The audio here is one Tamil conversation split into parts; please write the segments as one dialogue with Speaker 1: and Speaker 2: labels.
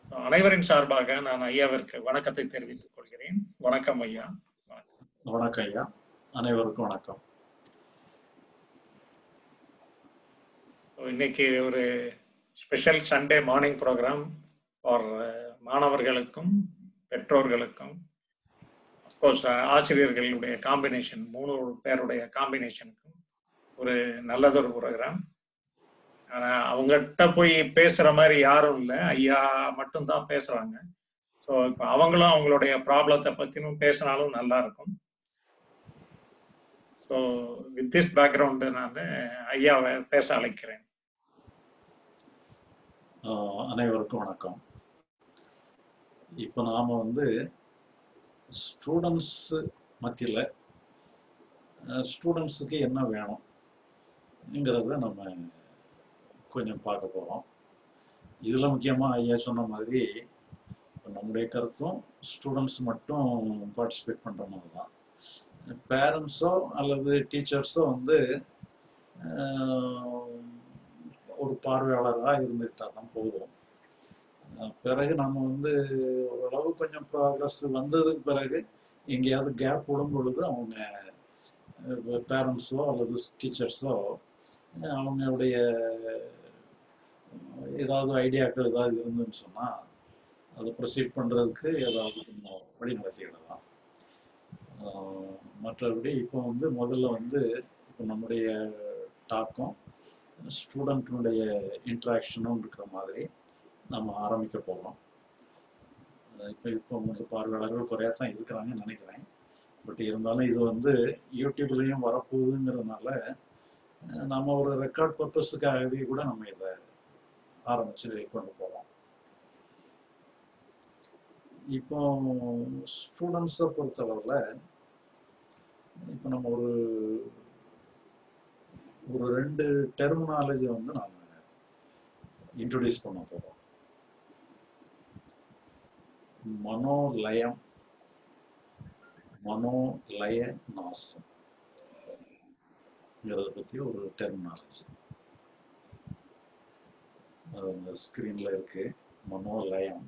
Speaker 1: அனைவரின் சார்பாக நான் ஐயாவிற்கு வணக்கத்தை தெரிவித்துக் கொள்கிறேன் வணக்கம் ஐயா
Speaker 2: வணக்கம் ஐயா அனைவருக்கும் வணக்கம்
Speaker 1: இன்னைக்கு ஒரு special Sunday morning program for மாணவர்களுக்கும் பெற்றோர்களுக்கும் அப்கோர்ஸ் ஆசிரியர்களுடைய காம்பினேஷன் மூணு பேருடைய காம்பினேஷனுக்கும் ஒரு நல்லதொரு ப்ரோக்ராம் ஆனால் அவங்ககிட்ட போய் பேசுகிற மாதிரி யாரும் இல்லை ஐயா மட்டும்தான் பேசுகிறாங்க ஸோ இப்போ அவங்களும் அவங்களுடைய ப்ராப்ளத்தை பற்றினும் பேசினாலும் நல்லா இருக்கும் ஸோ வித் திஸ் பேக்ரவுண்டு நான் ஐயாவை பேச அழைக்கிறேன்
Speaker 2: ஆஹ் அனைவருக்கும் வணக்கம் இப்போ நாம் வந்து ஸ்டூடெண்ட்ஸ் மத்தியில் ஸ்டூடெண்ட்ஸுக்கு என்ன வேணுங்கிறத நம்ம கொஞ்சம் பார்க்க போகிறோம் இதில் முக்கியமாக ஐயா சொன்ன மாதிரி இப்ப நம்முடைய கருத்தும் ஸ்டூடெண்ட்ஸ் மட்டும் பார்ட்டிசிபேட் பண்ணுற மாதிரி தான் பேரண்ட்ஸோ அல்லது டீச்சர்ஸோ வந்து ஆஹ், ஒரு பார்வையாளராக இருந்துக்கிட்டா தான் போதும் அஹ் பிறகு நம்ம வந்து ஓரளவு கொஞ்சம் ப்ராக்ரஸ் வந்ததுக்கு பிறகு எங்கேயாவது கேப் விடும் பொழுது அவங்க பேரண்ட்ஸோ அல்லது டீச்சர்ஸோ அவங்களுடைய ஏதாவது ஐடியாக்கள் ஏதாவது இருந்துன்னு சொன்னால் அதை ப்ரொசீட் பண்ணுறதுக்கு ஏதாவது கொஞ்சம் வழி நடத்திக்கிடலாம் ஆஹ் மற்றபடி இப்போ வந்து முதல்ல வந்து இப்போ நம்முடைய டாக்கும் ஸ்டூடெண்ட்டினுடைய இன்ட்ராக்ஷனும் இருக்கிற மாதிரி நம்ம ஆரம்பிக்க போகிறோம் இப்போ இப்போ உங்களுக்கு பார்வையாளர்கள் குறையா தான் இருக்கிறாங்கன்னு நினைக்கிறேன் பட் இருந்தாலும் இது வந்து யூடியூப்லேயும் வரப்போகுதுங்கிறதுனால அஹ் நம்ம ஒரு ரெக்கார்ட் பர்பஸுக்காகவே கூட நம்ம இதை ஆரம்பிச்சு கொண்டு போகிறோம் இப்போ ஸ்டூடெண்ட்ஸை பொறுத்தளவில் இப்போ நம்ம ஒரு ஒரு ரெண்டு டெர்மினாலஜி வந்து நாம் இன்ட்ரடியூஸ் பண்ண போகிறோம் மனோலயம் மனோலய நாசம் இதை பற்றி ஒரு டெர்மினாலஜி அது அந்த ஸ்க்ரீனில் இருக்கு மனோலயம்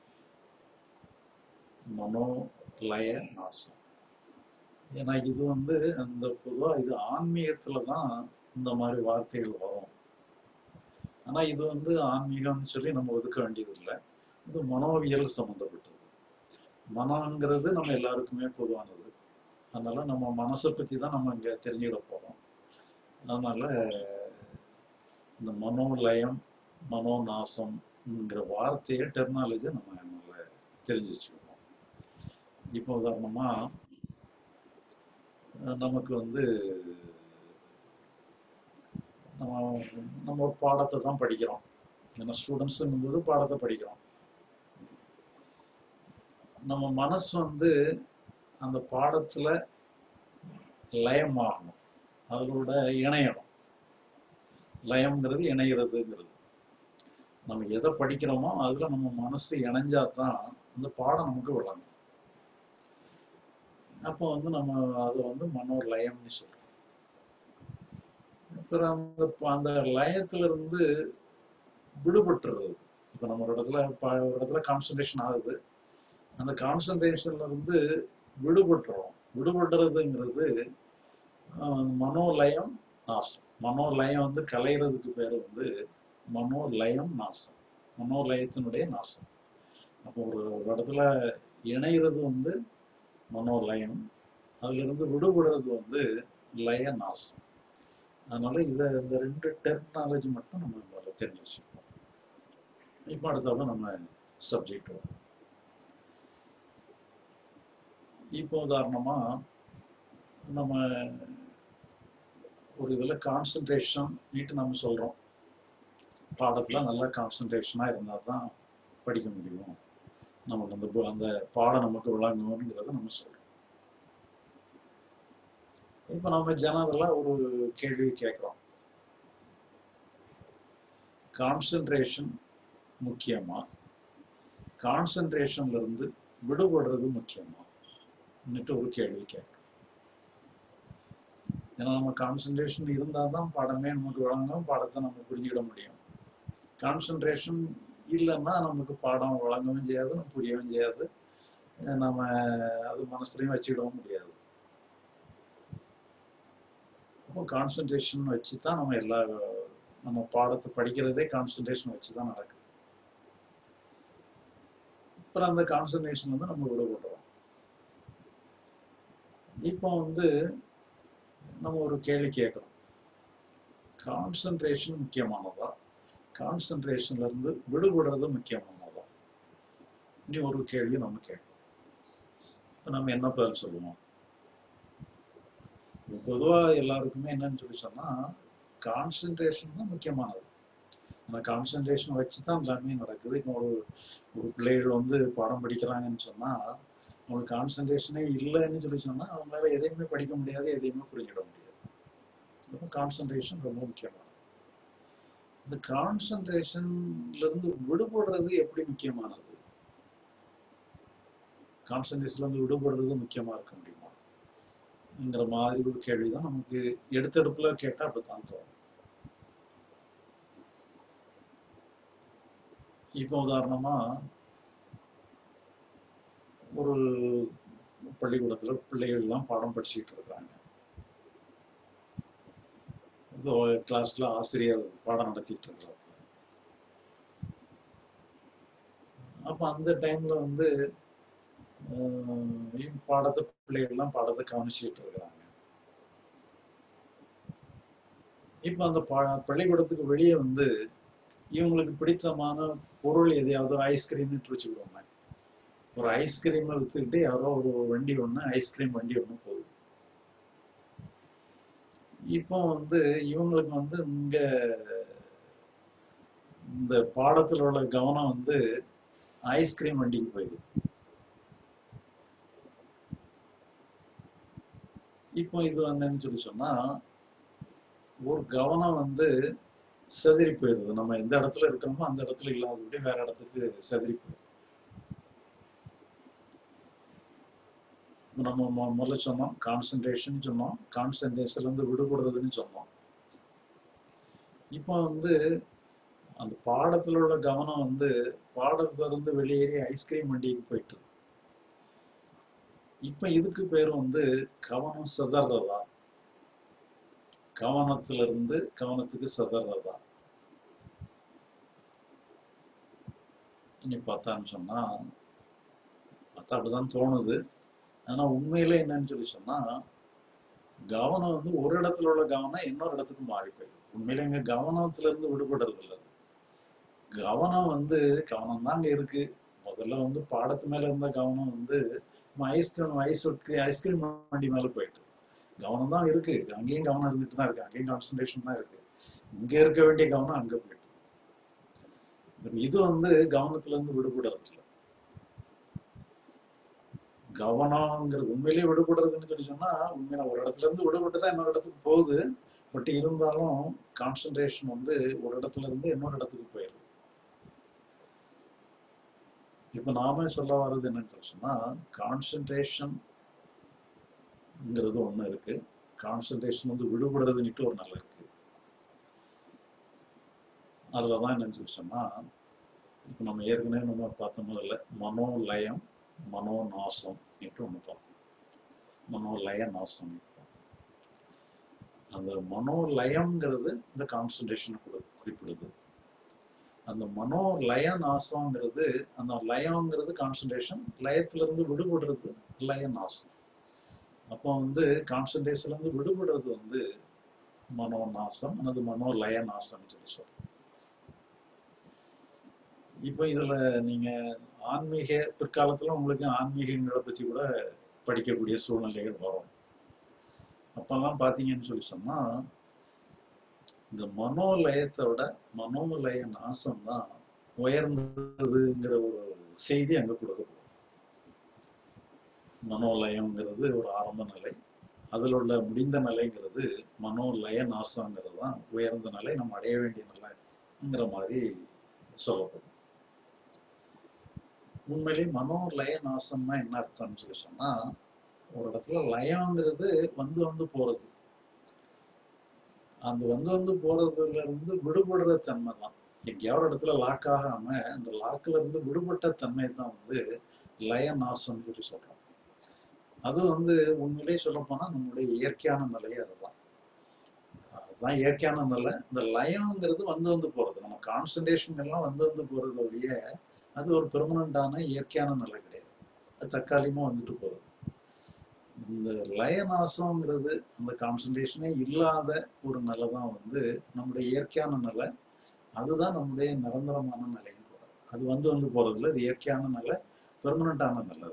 Speaker 2: மனோலய நாசம் ஏன்னா இது வந்து அந்த பொதுவாக இது ஆன்மீகத்தில் தான் இந்த மாதிரி வார்த்தைகள் வரும் ஆனால் இது வந்து ஆன்மீகம்னு சொல்லி நம்ம ஒதுக்க வேண்டியது இல்லை இது மனோவியல் சம்மந்தப்பட்டது மனங்கிறது நம்ம எல்லாருக்குமே பொதுவானது அதனால நம்ம மனசை பற்றி தான் நம்ம இங்கே தெரிஞ்சுக்கிட போகிறோம் அதனால இந்த மனோலயம் மனோநாசம்ங்கிற வார்த்தையை டெர்னாலஜி நம்ம நம்மள தெரிஞ்சு வச்சுக்கணும் இப்போ உதாரணமாக நமக்கு வந்து நம்ம நம்ம ஒரு பாடத்தை தான் படிக்கிறோம் ஏன்னா ஸ்டூடெண்ட்ஸுங்கும்போது பாடத்தை படிக்கிறோம் நம்ம மனசு வந்து அந்த பாடத்துல லயமாகணும் அதோட இணையணும் லயம்ங்கிறது இணைகிறதுங்கிறது நம்ம எதை படிக்கிறோமோ அதுல நம்ம மனசு இணைஞ்சாதான் அந்த பாடம் நமக்கு விளங்கும் அப்போ வந்து நம்ம அதை வந்து மனோலயம்னு சொல்றோம் அப்புறம் அந்த அந்த லயத்துல இருந்து விடுபட்டுறது இப்போ நம்ம ஒரு இடத்துல ப- ஒரு இடத்துல கான்சன்ட்ரேஷன் ஆகுது அந்த கான்சன்ட்ரேஷன்ல இருந்து விடுபட்டுறோம் விடுபடுறதுங்கிறது ஆஹ், மனோலயம் நாசம் மனோலயம் வந்து கலையிறதுக்கு பேர் வந்து மனோலயம் நாசம் மனோலயத்தினுடைய நாசம் அப்போ ஒரு ஒரு இடத்துல இணைகிறது வந்து மனோலயம் அதுல இருந்து விடுபடுறது வந்து லய நாசம் அதனால இதை இந்த ரெண்டு டெர்மினாலஜி மட்டும் நம்ம முதல்ல தெரிஞ்சு வச்சுக்கணும் இப்போ அடுத்தாலும் நம்ம சப்ஜெக்ட் வரும் இப்போ உதாரணமா நம்ம ஒரு இதில் கான்சன்ட்ரேஷன் நீட்டு நம்ம சொல்கிறோம் பாடத்தில் நல்லா கான்சன்ட்ரேஷனாக இருந்தால் தான் படிக்க முடியும் நமக்கு அந்த பு- அந்த பாடம் நமக்கு விளங்குங்கிறத நம்ம சொல்கிறோம் இப்போ நம்ம ஜெனரலாக ஒரு கேள்வி கேட்குறோம் கான்சன்ட்ரேஷன் முக்கியமா கான்சன்ட்ரேஷன்ல இருந்து விடுபடுறது முக்கியமா ஒரு கேள்வி கேட்குறோம் ஏன்னா நம்ம கான்சன்ட்ரேஷன் இருந்தால் தான் பாடமே நமக்கு வழங்கும் பாடத்தை நம்ம புரிஞ்சுக்கிட முடியும் கான்சன்ட்ரேஷன் இல்லைன்னா நமக்கு பாடம் வழங்கவும் செய்யாது நம்ம புரியவும் செய்யாது அஹ் நம்ம அது மனசுலையும் வச்சுக்கிடவும் முடியாது அப்போ கான்சன்ட்ரேஷன் வச்சு தான் நம்ம எல்லா நம்ம பாடத்தை படிக்கிறதே கான்சன்ட்ரேஷன் வச்சு தான் நடக்குது அப்புறம் அந்த கான்சன்ட்ரேஷன் வந்து நம்ம விடுபடுறோம் இப்போ வந்து நம்ம ஒரு கேள்வி கேட்குறோம் கான்சன்ட்ரேஷன் முக்கியமானதா கான்சன்ட்ரேஷன்ல இருந்து விடுபடுறது முக்கியமானதா இனி ஒரு கேள்வி நம்ம கேட்கணும் இப்போ நம்ம என்ன பதில் சொல்லுவோம் இப்போ பொதுவா எல்லாருக்குமே என்னன்னு சொல்லி சொன்னா கான்சன்ட்ரேஷன் தான் முக்கியமானது அந்த கான்சன்ட்ரேஷன் வச்சு தான் எல்லாமே நடக்குது இப்போ ஒரு ஒரு பிள்ளைகள் வந்து பாடம் படிக்கிறாங்கன்னு சொன்னா அவங்களுக்கு கான்சன்ட்ரேஷனே இல்லைன்னு சொல்லி சொன்னா அவங்களால எதையுமே படிக்க முடியாது எதையுமே புரிஞ்சிட முடியாது அப்போ கான்சன்ட்ரேஷன் ரொம்ப முக்கியமானது இந்த கான்சன்ட்ரேஷன்ல இருந்து விடுபடுறது எப்படி முக்கியமானது கான்சன்ட்ரேஷன்ல இருந்து விடுபடுறது முக்கியமா இருக்க முடியுமாங்கிற மாதிரி ஒரு கேள்விதான் நமக்கு எடுத்தெடுப்புல கேட்டா அப்படித்தான் தோணும் இப்போ உதாரணமா ஒரு பள்ளிக்கூடத்துல பிள்ளைகள் எல்லாம் பாடம் படிச்சுட்டு இருக்காங்க இப்போ கிளாஸ்ல ஆசிரியர் பாடம் நடத்திட்டு இருக்காரு அப்ப அந்த டைம்ல வந்து ஆஹ் பாடத்தை பிள்ளைகள் எல்லாம் பாடத்தை கவனிச்சுட்டு இருக்கிறாங்க இப்ப அந்த பா பள்ளிக்கூடத்துக்கு வெளியே வந்து இவங்களுக்கு பிடித்தமான பொருள் எதையாவது ஐஸ்கிரீம்னு வச்சுக்கிடுவாங்க ஒரு ஐஸ்கிரீமை வித்துக்கிட்டு யாரோ ஒரு வண்டி ஒண்ணு ஐஸ்கிரீம் வண்டி ஒண்ணு போகுது இப்போ வந்து இவங்களுக்கு வந்து இங்க இந்த பாடத்துல உள்ள கவனம் வந்து ஐஸ்கிரீம் வண்டிக்கு போயிடுது இப்போ இது என்னன்னு சொல்லி சொன்னா ஒரு கவனம் வந்து செதறி போயிடுது நம்ம எந்த இடத்துல இருக்கிறோமோ அந்த இடத்துல இல்லாதபடி வேற இடத்துக்கு செதறி போயிடுது நம்ம மொ- முதல்ல சொன்னோம் கான்சன்ட்ரேஷன் சொன்னோம் கான்சன்ட்ரேஷன்ல இருந்து விடுபடுறதுன்னு சொன்னோம் இப்போ வந்து அந்த பாடத்துல உள்ள கவனம் வந்து பாடத்துல இருந்து வெளியேறி ஐஸ்கிரீம் வண்டிக்கு போயிட்டு இப்ப இதுக்கு பேர் வந்து கவனம் சிதறதா கவனத்துல இருந்து கவனத்துக்கு சிதறதா இனி பார்த்தான்னு சொன்னா பார்த்தா அப்படிதான் தோணுது ஆனா உண்மையில என்னன்னு சொல்லி சொன்னா கவனம் வந்து ஒரு இடத்துல உள்ள கவனம் இன்னொரு இடத்துக்கு மாறி போயிடும் உண்மையில எங்க கவனத்துல இருந்து விடுபடுறது இல்லை கவனம் வந்து கவனம் தான் அங்க இருக்கு முதல்ல வந்து பாடத்து மேல இருந்த கவனம் வந்து ஐஸ்கிரீம் ஐஸ் ஐஸ்கிரீம் வண்டி மேல போயிட்டு கவனம் தான் இருக்கு அங்கேயும் கவனம் இருந்துட்டு தான் இருக்கு அங்கேயும் கான்சன்ட்ரேஷன் தான் இருக்கு இங்க இருக்க வேண்டிய கவனம் அங்க போயிட்டு இது வந்து கவனத்துல இருந்து விடுபடுறது இல்லை கவனங்கிறது உண்மையிலேயே விடுபடுறதுன்னு சொல்லி சொன்னா உண்மையில ஒரு இடத்துல இருந்து விடுபட்டு தான் இன்னொரு இடத்துக்கு போகுது பட் இருந்தாலும் கான்சன்ட்ரேஷன் வந்து ஒரு இடத்துல இருந்து இன்னொரு இடத்துக்கு போயிடுது இப்ப நாம சொல்ல வர்றது என்னன்னு சொன்னா கான்சன்ட்ரேஷன்ங்கிறது ஒண்ணு இருக்கு கான்சன்ட்ரேஷன் வந்து விடுபடுறதுன்னுட்டு ஒரு நல்ல இருக்கு அதுலதான் என்னன்னு சொல்லி சொன்னா இப்ப நம்ம ஏற்கனவே நம்ம பார்த்த முதல்ல மனோலயம் மனோநாசம் என்று ஒண்ணு பார்த்தோம் மனோலய நாசம் அந்த மனோலயம்ங்கிறது இந்த கான்சன்ட்ரேஷன் குறிப்பிடுது அந்த மனோலய நாசம்ங்கிறது அந்த லயம்ங்கிறது கான்சன்ட்ரேஷன் லயத்துல இருந்து விடுபடுறது லய நாசம் அப்போ வந்து கான்சன்ட்ரேஷன்ல இருந்து விடுபடுறது வந்து மனோ நாசம் அல்லது மனோலய நாசம்னு சொல்லி சொல்றோம் இப்போ இதுல நீங்க ஆன்மீக பிற்காலத்துல உங்களுக்கு ஆன்மீகங்களை பத்தி கூட படிக்கக்கூடிய சூழ்நிலைகள் வரும் அப்பெல்லாம் பாத்தீங்கன்னு சொல்லி சொன்னா இந்த மனோலயத்தை விட மனோலய நாசம் தான் உயர்ந்ததுங்கிற ஒரு செய்தி அங்க கொடுக்கப்படும் மனோலயம்ங்கிறது ஒரு ஆரம்ப நிலை அதில் உள்ள முடிந்த நிலைங்கிறது மனோலய நாசங்கிறது தான் உயர்ந்த நிலை நம்ம அடைய வேண்டிய நிலைங்கிற மாதிரி சொல்லப்படும் உண்மையிலேயே மனோலய நாசம்னா என்ன அர்த்தம்னு சொல்லி சொன்னா ஒரு இடத்துல லயங்கிறது வந்து வந்து போறது அந்த வந்து வந்து போறதுல இருந்து விடுபடுற தன்மை தான் எங்கேயாவது ஒரு இடத்துல லாக் ஆகாம அந்த லாக்ல இருந்து விடுபட்ட தன்மை தான் வந்து லய நாசம் சொல்லி சொல்றோம் அது வந்து உண்மையிலேயே சொல்ல போனா நம்மளுடைய இயற்கையான நிலையே அதுதான் அதுதான் இயற்கையான நிலை இந்த லயம்ங்கிறது வந்து வந்து போறது நம்ம கான்சன்ட்ரேஷன் எல்லாம் வந்து வந்து போறது ஒழிய அது ஒரு பெர்மனண்டான இயற்கையான நிலை கிடையாது அது தற்காலிகமா வந்துட்டு போறது இந்த லயநாசம்ங்கிறது அந்த கான்சன்ட்ரேஷனே இல்லாத ஒரு நிலை தான் வந்து நம்முடைய இயற்கையான நிலை அதுதான் நம்முடைய நிரந்தரமான நிலைன்னு கூட அது வந்து வந்து போறதுல இது இயற்கையான நிலை பெர்மனண்டான நிலை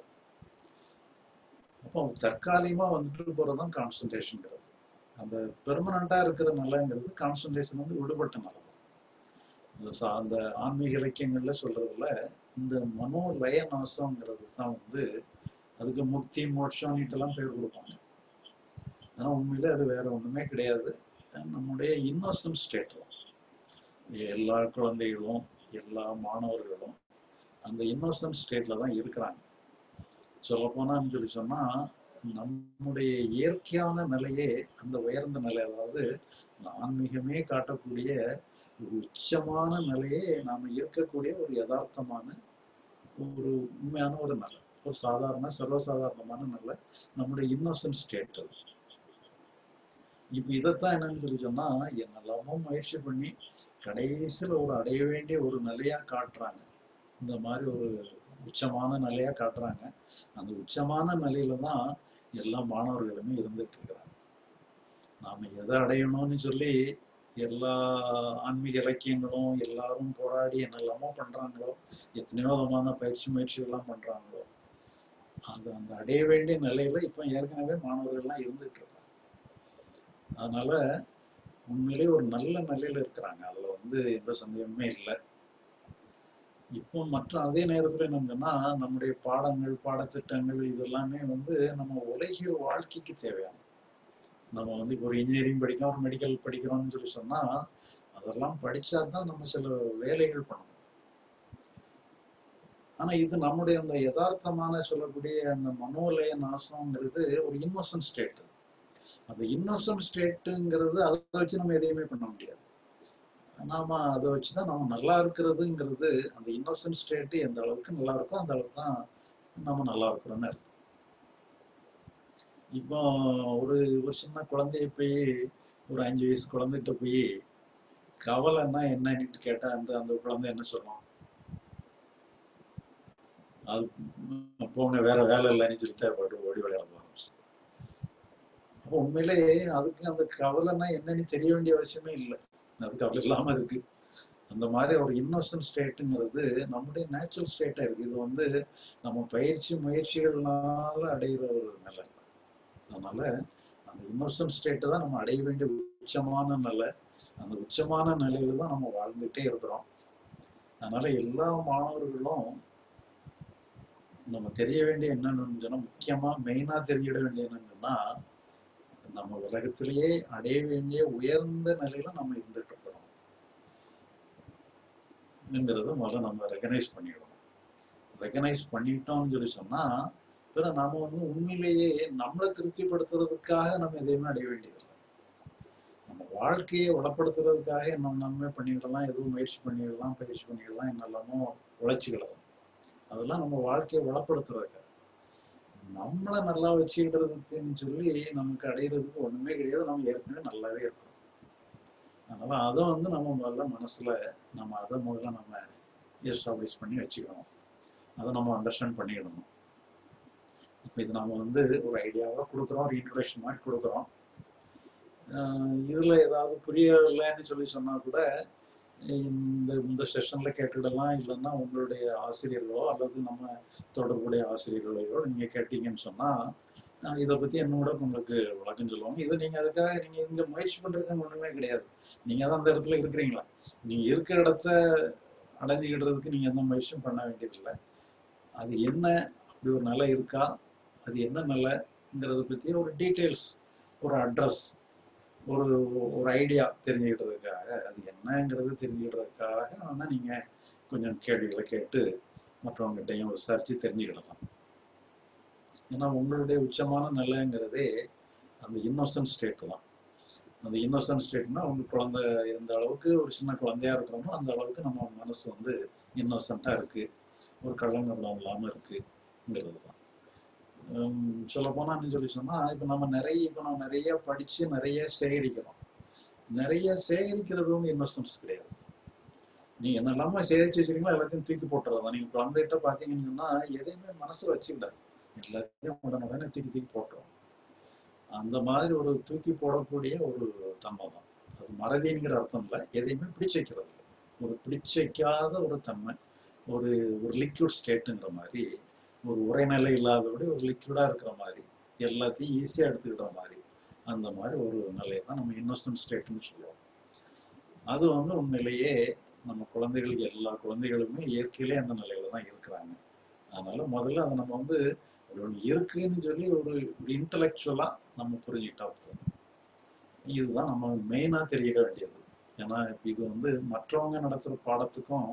Speaker 2: அப்போ தற்காலிகமா வந்துட்டு போறதுதான் கான்சன்ட்ரேஷன்ங்கிறது அந்த பெர்மனண்டா இருக்கிற நிலைங்கிறது கான்சன்ட்ரேஷன் வந்து விடுபட்ட நிலை தான் இந்த சா- அந்த ஆன்மீக இலக்கியங்கள்ல சொல்றதுல இந்த மனோ லய நாசம்ங்கிறது தான் வந்து அதுக்கு முக்தி மோட்சம்னுட்டு எல்லாம் பேர் கொடுப்பாங்க ஆனா உண்மையில அது வேற ஒண்ணுமே கிடையாது நம்முடைய இன்னோசன்ட் ஸ்டேட் தான் எல்லா குழந்தைகளும் எல்லா மாணவர்களும் அந்த இன்னோசன்ட் ஸ்டேட்ல தான் இருக்கிறாங்க சொல்ல போனான்னு சொல்லி சொன்னா நம்முடைய இயற்கையான நிலையே அந்த உயர்ந்த நிலை அதாவது இந்த ஆன்மீகமே காட்டக்கூடிய ஒரு உச்சமான நிலையே நாம இருக்கக்கூடிய ஒரு யதார்த்தமான ஒரு உண்மையான ஒரு நிலை ஒரு சாதாரண சர்வசாதாரணமான நிலை நம்முடைய இன்னோசன்ட் ஸ்டேட் அது இப்ப இதைத்தான் என்னன்னு சொல்லி சொன்னா என்னெல்லாமோ முயற்சி பண்ணி கடைசியில ஒரு அடைய வேண்டிய ஒரு நிலையா காட்டுறாங்க இந்த மாதிரி ஒரு உச்சமான நிலையா காட்டுறாங்க அந்த உச்சமான நிலையில தான் எல்லா மாணவர்களுமே இருந்துட்டு இருக்கிறாங்க நாம எதை அடையணும்னு சொல்லி எல்லா ஆன்மீக இலக்கியங்களும் எல்லாரும் போராடி என்னெல்லாமோ பண்றாங்களோ எத்தனையோ விதமான பயிற்சி முயற்சிகள்லாம் பண்றாங்களோ அது அந்த அடைய வேண்டிய நிலையில இப்ப ஏற்கனவே மாணவர்கள்லாம் இருந்துட்டு இருக்காங்க அதனால உண்மையிலே ஒரு நல்ல நிலையில இருக்கிறாங்க அதுல வந்து எந்த சந்தேகமே இல்லை இப்போ மற்ற அதே நேரத்துல என்னங்கன்னா நம்முடைய பாடங்கள் பாடத்திட்டங்கள் இதெல்லாமே வந்து நம்ம உலகியல் வாழ்க்கைக்கு தேவையானது நம்ம வந்து இப்போ ஒரு இன்ஜினியரிங் படிக்கிறோம் ஒரு மெடிக்கல் படிக்கிறோம்னு சொல்லி சொன்னா அதெல்லாம் படிச்சா தான் நம்ம சில வேலைகள் பண்ணணும் ஆனா இது நம்முடைய அந்த யதார்த்தமான சொல்லக்கூடிய அந்த மனோலய நாசம்ங்கிறது ஒரு இன்னோசன்ட் ஸ்டேட் அந்த இன்னோசன்ட் ஸ்டேட்டுங்கிறது அதை வச்சு நம்ம எதையுமே பண்ண முடியாது நாம அதை வச்சுதான் நம்ம நல்லா இருக்கிறதுங்கிறது அந்த இன்னோசன்ட் ஸ்டேட் எந்த அளவுக்கு நல்லா இருக்கோ அந்த அளவுக்கு தான் நம்ம நல்லா இருக்கிறோம்னு அர்த்தம் இப்போ ஒரு ஒரு சின்ன குழந்தைய போய் ஒரு அஞ்சு வயசு குழந்தைகிட்ட போய் கவலைன்னா என்னன்னுட்டு கேட்டா அந்த அந்த குழந்தை என்ன சொல்லும் அது போங்க வேற வேலை இல்லைன்னு சொல்லிட்டு பாட்டு ஓடி விளையாட ஆரம்பிச்சு அப்போ உண்மையிலே அதுக்கு அந்த கவலைன்னா என்னன்னு தெரிய வேண்டிய அவசியமே இல்லை அது கவலை இல்லாம இருக்கு அந்த மாதிரி ஒரு இன்னோசன்ட் ஸ்டேட்டுங்கிறது நம்முடைய நேச்சுரல் ஸ்டேட்டா இருக்கு இது வந்து நம்ம பயிற்சி முயற்சிகள்னால அடைகிற ஒரு நிலை அதனால அந்த இன்னோசன்ட் ஸ்டேட்டை தான் நம்ம அடைய வேண்டிய உச்சமான நிலை அந்த உச்சமான நிலையில தான் நம்ம வாழ்ந்துட்டே இருக்கிறோம் அதனால எல்லா மாணவர்களும் நம்ம தெரிய வேண்டிய என்னன்னு சொன்னா முக்கியமா மெயினா தெரிஞ்சிட வேண்டிய என்னன்னா நம்ம உலகத்திலேயே அடைய வேண்டிய உயர்ந்த நிலையில நம்ம இருந்துட்டு இருக்கிறோம் ங்கிறத முதல்ல நம்ம ரெகனைஸ் பண்ணிடணும் ரெகனைஸ் பண்ணிட்டோம்னு சொல்லி சொன்னா பிற நாம வந்து உண்மையிலேயே நம்மளை திருப்திப்படுத்துறதுக்காக நம்ம எதையுமே அடைய வேண்டியதில்லை நம்ம வாழ்க்கையை வளப்படுத்துறதுக்காக நம்ம நம்ம பண்ணிடலாம் எதுவும் முயற்சி பண்ணிடலாம் பயிற்சி பண்ணிடலாம் என்னெல்லாமோ உழைச்சிக்கலாம் அதெல்லாம் நம்ம வாழ்க்கையை வளப்படுத்துறதுக்காக நம்மளை நல்லா வச்சுக்கிறதுக்குன்னு சொல்லி நமக்கு அடையிறதுக்கு ஒண்ணுமே கிடையாது நம்ம ஏற்கனவே நல்லாவே இருக்கோம் அதனால அதை வந்து நம்ம முதல்ல மனசுல நம்ம அதை முதல்ல நம்ம எஸ்டாப்ளிஷ் பண்ணி வச்சுக்கணும் அதை நம்ம அண்டர்ஸ்டாண்ட் பண்ணிக்கணும் இப்போ இது நம்ம வந்து ஒரு ஐடியாவாக கொடுக்குறோம் ஒரு இன்ட்ரடக்ஷன் மாதிரி கொடுக்குறோம் ஆஹ் இதுல ஏதாவது புரியலைன்னு சொல்லி சொன்னா கூட இந்த இந்த செஷன்ல கேட்டுடலாம் இல்லைன்னா உங்களுடைய ஆசிரியர்களோ அல்லது நம்ம தொடர்புடைய ஆசிரியர்களையோ நீங்க கேட்டீங்கன்னு சொன்னா ஆஹ் இதை பத்தி என்னோட உங்களுக்கு விளக்கம் சொல்லுவாங்க இது நீங்க அதுக்காக நீங்க இங்க முயற்சி பண்றதுக்கு ஒண்ணுமே கிடையாது நீங்க தான் அந்த இடத்துல இருக்கிறீங்களா நீங்க இருக்கிற இடத்த அடைஞ்சுக்கிடுறதுக்கு நீங்க எந்த முயற்சியும் பண்ண வேண்டியதில்லை அது என்ன அப்படி ஒரு நிலை இருக்கா அது என்ன நிலைங்கிறத பத்தி ஒரு டீட்டெயில்ஸ் ஒரு அட்ரஸ் ஒரு ஒரு ஐடியா தெரிஞ்சுக்கிட்டதுக்காக அது என்னங்கிறது தெரிஞ்சுக்கிட்டதுக்காக வேணா நீங்க கொஞ்சம் கேள்விகளை கேட்டு மற்றவங்ககிட்டையும் விசாரிச்சு தெரிஞ்சுக்கிடலாம் ஏன்னா உங்களுடைய உச்சமான நிலைங்கிறதே அந்த இன்னோசன்ட் ஸ்டேட் தான் அந்த இன்னோசன்ட் ஸ்டேட்னா அவங்க குழந்தை எந்த அளவுக்கு ஒரு சின்ன குழந்தையா இருக்கிறோமோ அந்த அளவுக்கு நம்ம மனசு வந்து இன்னோசண்டா இருக்கு ஒரு கள்ளங்கபடம் இல்லாம இருக்குங்கிறது தான் சொல்ல போனான்னு சொல்லி சொன்னா இப்ப நம்ம நிறைய இப்ப நம்ம நிறைய படிச்சு நிறைய சேகரிக்கிறோம் நிறைய சேகரிக்கிறது வந்து இன்னோசன்ஸ் கிடையாது நீங்க என்னெல்லாமோ சேகரிச்சு வச்சிருக்கீங்களோ எல்லாத்தையும் தூக்கி போட்டுறதா நீங்க குழந்தைகிட்ட பாத்தீங்கன்னு சொன்னா எதையுமே மனசுல வச்சுக்கிட்டாரு எல்லாத்தையும் உடனே உடனே தூக்கி தூக்கி போட்டுரும் அந்த மாதிரி ஒரு தூக்கி போடக்கூடிய ஒரு தன்மை தான் அது மறதிங்கிற அர்த்தம் இல்லை எதையுமே பிடிச்சு வைக்கிறது இல்லை ஒரு பிடிச்சு வைக்காத ஒரு தன்மை ஒரு ஒரு லிக்விட் ஸ்டேட்டுங்கிற மாதிரி ஒரு உரைநிலை இல்லாதபடி ஒரு லிக்விடா இருக்கிற மாதிரி எல்லாத்தையும் ஈஸியா எடுத்துக்கிற மாதிரி அந்த மாதிரி ஒரு நிலையை தான் நம்ம இன்னோசன்ட் ஸ்டேட்னு சொல்லுவோம் அது வந்து உண்மையிலேயே நம்ம குழந்தைகளுக்கு எல்லா குழந்தைகளுமே இயற்கையிலே அந்த நிலையில தான் இருக்கிறாங்க அதனால முதல்ல அதை நம்ம வந்து அது ஒண்ணு இருக்குன்னு சொல்லி ஒரு இன்டலெக்சுவலா நம்ம புரிஞ்சுக்கிட்டா போதும் இதுதான் நம்ம மெயினா தெரிய வேண்டியது ஏன்னா இப்ப இது வந்து மற்றவங்க நடத்துற பாடத்துக்கும்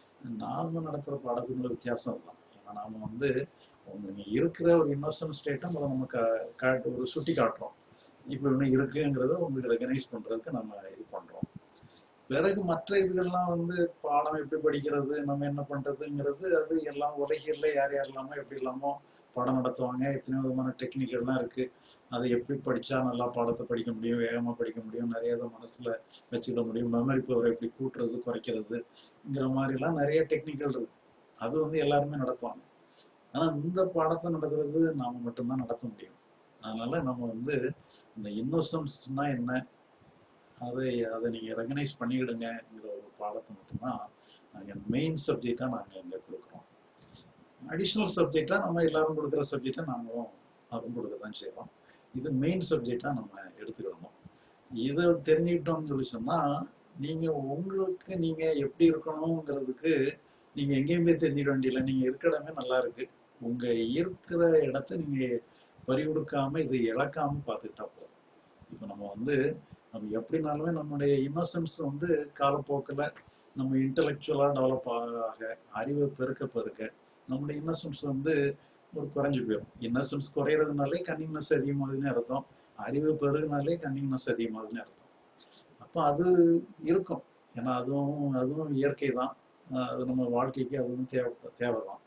Speaker 2: நாம நடத்துற பாடத்துக்கும் உள்ள வித்தியாசம் தான் ஏன்னா நாம வந்து ஒண்ணு இருக்கிற ஒரு இன்னோசன்ட் ஸ்டேட்டை அதை நம்ம கா- காட்டு ஒரு சுட்டி காட்டுறோம் இப்படி ஒண்ணு இருக்குங்கிறத உங்களுக்கு ரெகனைஸ் பண்றதுக்கு நம்ம இது பண்றோம் பிறகு மற்ற இதுகள்லாம் வந்து பாடம் எப்படி படிக்கிறது நம்ம என்ன பண்றதுங்கிறது அது எல்லாம் உலகில யார் யாரெல்லாமோ எப்படி இல்லாமோ பாடம் நடத்துவாங்க எத்தனை விதமான டெக்னிக்கெல்லாம் இருக்கு அதை எப்படி படிச்சா நல்லா பாடத்தை படிக்க முடியும் வேகமா படிக்க முடியும் நிறைய இதை மனசுல வச்சுக்க முடியும் மெமரி பவர் எப்படி கூட்டுறது குறைக்கிறதுங்கிற மாதிரிலாம் நிறைய டெக்னிக்கல் இருக்கு அது வந்து எல்லாருமே நடத்துவாங்க ஆனா இந்த பாடத்தை நடத்துறது நாம மட்டும்தான் நடத்த முடியும் அதனால நம்ம வந்து இந்த இன்னோசன்ஸ்னா என்ன அதை அதை நீங்க ரெகனைஸ் பண்ணிக்கிடுங்கிற ஒரு பாடத்தை மட்டும்தான் நாங்க மெயின் சப்ஜெக்டா நாங்க இங்க கொடுக்குறோம் அடிஷ்னல் சப்ஜெக்டா நம்ம எல்லாரும் கொடுக்குற சப்ஜெக்டை நாங்களும் அதுவும் கொடுக்க தான் செய்யறோம் இது மெயின் சப்ஜெக்டா நம்ம எடுத்துக்கிடணும் இதை தெரிஞ்சுக்கிட்டோம்னு சொல்லி சொன்னா நீங்க உங்களுக்கு நீங்க எப்படி இருக்கணுங்கிறதுக்கு நீங்க எங்கேயுமே தெரிஞ்சுக்க வேண்டியதில்லை நீங்க இருக்கிற இடமே நல்லா இருக்கு உங்க இருக்கிற இடத்த நீங்க பறி கொடுக்காம இதை இழக்காம பார்த்துக்கிட்டா போதும் இப்போ நம்ம வந்து நம்ம எப்படினாலுமே நம்மளுடைய இன்னோசன்ஸ் வந்து காலப்போக்கில் நம்ம இன்டலெக்சுவலாக டெவலப் ஆக அறிவை பெருக்க பெருக்க நம்மளுடைய இன்னோசன்ஸ் வந்து ஒரு குறைஞ்சு போயிடும் இன்னோசன்ஸ் குறையிறதுனாலே கன்னிங்னஸ் அதிகமாகுதுன்னு அர்த்தம் அறிவு பெருகுனாலே கன்னிங்னஸ் அதிகமாகுதுன்னு அர்த்தம் அப்போ அது இருக்கும் ஏன்னா அதுவும் அதுவும் இயற்கை தான் அது நம்ம வாழ்க்கைக்கு அதுவும் தேவை தேவை தான்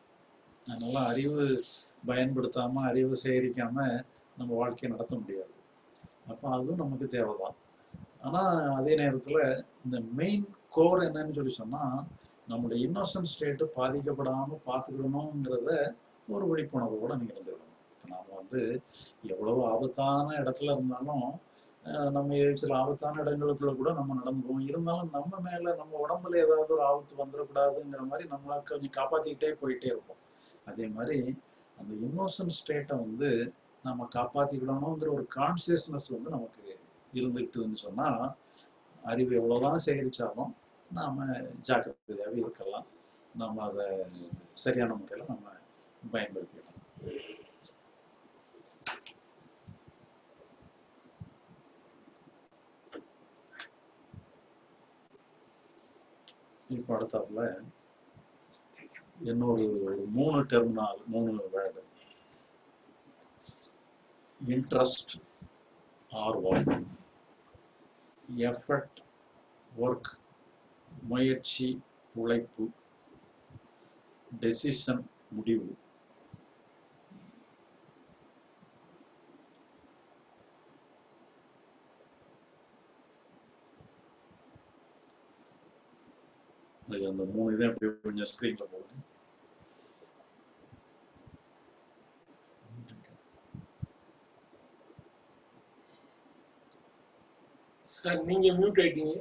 Speaker 2: அதனால அறிவு பயன்படுத்தாம அறிவு சேகரிக்காம நம்ம வாழ்க்கையை நடத்த முடியாது அப்போ அதுவும் நமக்கு தேவைதான் ஆனா அதே நேரத்துல இந்த மெயின் கோர் என்னன்னு சொல்லி சொன்னா நம்முடைய இன்னோசன்ட் ஸ்டேட்டு பாதிக்கப்படாம பார்த்துக்கணுங்கிறத ஒரு விழிப்புணர்வோட நீங்க இருந்துக்கணும் இப்போ நாம வந்து எவ்வளவு ஆபத்தான இடத்துல இருந்தாலும் அஹ் நம்ம சில ஆபத்தான இடங்களுக்குள்ள கூட நம்ம நடந்துருவோம் இருந்தாலும் நம்ம மேல நம்ம உடம்புல ஏதாவது ஒரு ஆபத்து வந்துடக்கூடாதுங்கிற மாதிரி நம்மள கொஞ்சம் காப்பாத்திக்கிட்டே போயிட்டே இருப்போம் அதே மாதிரி அந்த இன்னோசன்ட் ஸ்டேட்டை வந்து நம்ம காப்பாத்திக்கிடணுங்கிற ஒரு கான்சியஸ்னஸ் வந்து நமக்கு இருந்துக்கிட்டுன்னு சொன்னா அறிவு எவ்வளவுதான் சேகரிச்சாலும் நாம ஜாக்கிரதையாவே இருக்கலாம் நம்ம அதை சரியான முறையில நம்ம பயன்படுத்திக்கலாம் இப்போ அடுத்தாப்புல இன்னொரு மூணு டெர்மினால் மூணு வேர்டு இன்ட்ரஸ்ட் ஆர்வம் எஃபர்ட் ஒர்க் முயற்சி உழைப்பு டெசிஷன் முடிவு அது அந்த மூணு இதை அப்படியே கொஞ்சம் ஸ்க்ரீன்ல போடுங்க
Speaker 3: சார் நீங்க மியூட் ஆயிட்டீங்க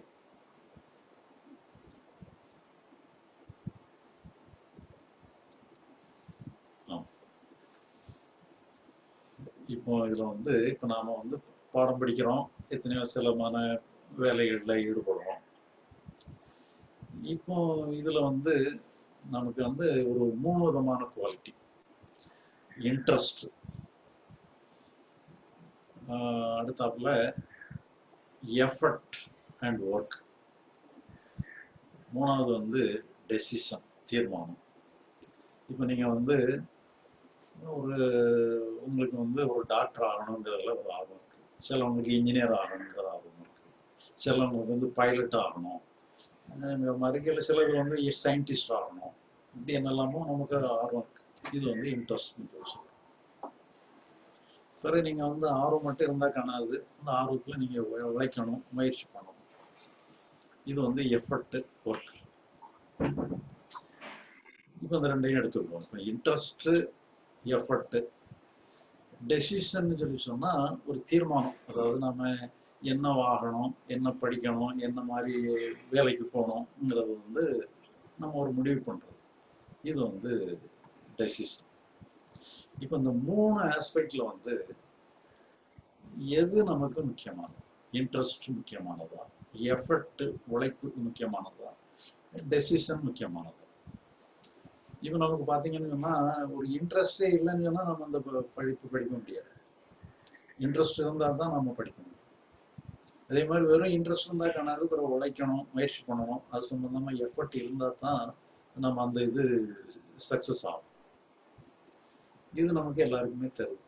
Speaker 2: இப்போ இதுல வந்து இப்போ நாம வந்து பாடம் படிக்கிறோம் எத்தனையோ சிலமான வேலைகள்ல ஈடுபடுறோம் இப்போ இதுல வந்து நமக்கு வந்து ஒரு மூணு விதமான குவாலிட்டி இன்ட்ரெஸ்ட் அடுத்தாப்புல எஃபர்ட் அண்ட் ஒர்க் மூணாவது வந்து டெசிஷன் தீர்மானம் இப்போ நீங்க வந்து ஒரு உங்களுக்கு வந்து ஒரு டாக்டர் ஆகணுங்கிறதுல ஒரு ஆர்வம் இருக்கு சிலவங்களுக்கு இன்ஜினியர் ஆகணுங்கிற ஆர்வம் இருக்கு சிலவங்களுக்கு வந்து பைலட் ஆகணும் இந்த மாதிரி சிலர் வந்து சயின்டிஸ்ட் ஆகணும் இப்படி என்னெல்லாமோ நமக்கு ஆர்வம் இருக்கு இது வந்து இன்ட்ரெஸ்ட் சொல்லுவோம் சரி நீங்க வந்து ஆர்வம் மட்டும் இருந்தா காணாது அந்த ஆர்வத்துல நீங்க உழை- உழைக்கணும் முயற்சி பண்ணணும் இது வந்து எஃபர்ட் ஒர்க் இப்போ இந்த ரெண்டையும் எடுத்துருக்கோம் இப்போ இன்ட்ரெஸ்ட் எஃபர்ட் டெசிஷன் சொல்லி சொன்னா ஒரு தீர்மானம் அதாவது நம்ம என்ன ஆகணும் என்ன படிக்கணும் என்ன மாதிரி வேலைக்கு போகணுங்கிறது வந்து நம்ம ஒரு முடிவு பண்றது இது வந்து டெசிஷன் இப்போ இந்த மூணு ஆஸ்பெக்ட்ல வந்து எது நமக்கு முக்கியமானது இன்ட்ரெஸ்ட் முக்கியமானதா எஃபர்ட் உழைப்பு முக்கியமானதா டெசிஷன் முக்கியமானதா இப்போ நமக்கு பார்த்தீங்கன்னு சொன்னா ஒரு இன்ட்ரெஸ்டே இல்லைன்னு சொன்னா நம்ம அந்த ப- படிப்பு படிக்க முடியாது இன்ட்ரெஸ்ட் இருந்தால் தான் நம்ம படிக்க முடியும் அதே மாதிரி வெறும் இன்ட்ரெஸ்ட் இருந்தால் காணாது பிறகு உழைக்கணும் முயற்சி பண்ணணும் அது சம்பந்தமா எஃபர்ட் இருந்தால் தான் நம்ம அந்த இது சக்ஸஸ் ஆகும் இது நமக்கு எல்லாருக்குமே தெரியும்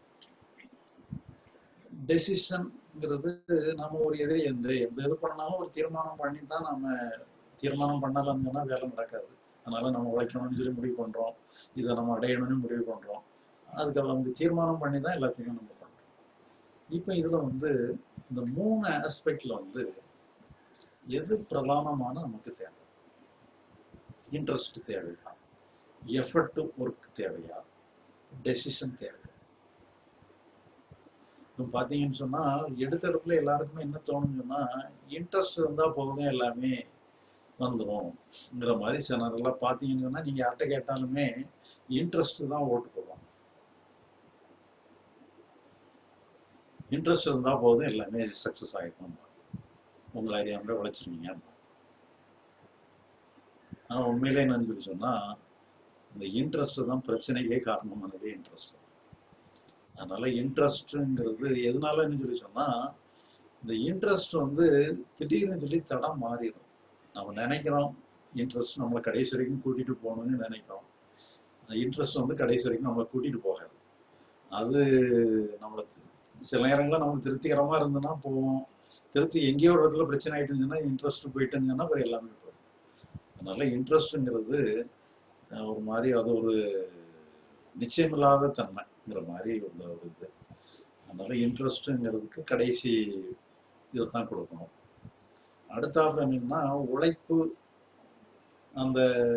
Speaker 2: டெசிஷன்ங்கிறது நம்ம ஒரு எதை எந்த எந்த இது பண்ணாலும் ஒரு தீர்மானம் பண்ணி தான் நம்ம தீர்மானம் பண்ணலன்னா வேலை நடக்காது அதனால நம்ம உழைக்கணும்னு சொல்லி முடிவு பண்றோம் இதை நம்ம அடையணும்னு முடிவு பண்றோம் அதுக்கப்புறம் வந்து தீர்மானம் பண்ணி தான் எல்லாத்தையும் நம்ம பண்றோம் இப்போ இதுல வந்து இந்த மூணு ஆஸ்பெக்ட்ல வந்து எது பிரதானமான நமக்கு தேவை இன்ட்ரெஸ்ட் தேவையா எஃபர்ட் ஒர்க் தேவையா டெசிஷன் தேவை இப்போ பார்த்தீங்கன்னு சொன்னா எடுத்த இடத்துல எல்லாருக்குமே என்ன தோணும்னு சொன்னா இன்ட்ரெஸ்ட் இருந்தா போதும் எல்லாமே வந்துரும்ங்கிற மாதிரி சில நேரம்லாம் பார்த்தீங்கன்னு சொன்னா நீங்க யார்கிட்ட கேட்டாலுமே இன்ட்ரெஸ்ட் தான் ஓட்டு போடுவாங்க இன்ட்ரெஸ்ட் இருந்தா போதும் எல்லாமே சக்சஸ் ஆகிடும் உங்களை அறியாமலே உழைச்சிருவீங்க ஆனா உண்மையிலே என்னன்னு சொல்லி சொன்னா இந்த இன்ட்ரெஸ்ட் தான் பிரச்சனைக்கே காரணமானதே இன்ட்ரெஸ்ட் அதனால இன்ட்ரெஸ்ட்ங்கிறது எதனாலன்னு சொல்லி சொன்னா இந்த இன்ட்ரெஸ்ட் வந்து திடீர்னு சொல்லி தடம் மாறிடும் நம்ம நினைக்கிறோம் இன்ட்ரெஸ்ட் நம்மளை கடைசி வரைக்கும் கூட்டிட்டு போகணும்னு நினைக்கிறோம் அந்த இன்ட்ரெஸ்ட் வந்து கடைசி வரைக்கும் நம்மளை கூட்டிட்டு போகாது அது நம்மளை தி- சில நேரங்களில் நமக்கு திருப்திகரமா இருந்ததுன்னா போவோம் திருப்தி எங்கேயோ ஒரு இடத்துல பிரச்சனை ஆயிட்டுச்சுன்னா இன்ட்ரெஸ்ட் போயிட்டுங்கன்னா அப்புறம் எல்லாமே போயிடும் அதனால இன்ட்ரெஸ்ட்ங்கிறது அஹ், ஒரு மாதிரி அது ஒரு நிச்சயமில்லாத தன்மைங்கிற மாதிரி உள்ள ஒரு இது அதனால இன்ட்ரெஸ்ட்டுங்கிறதுக்கு கடைசி இதை தான் கொடுக்கணும் அடுத்தாப்புல என்னன்னா உழைப்பு அந்த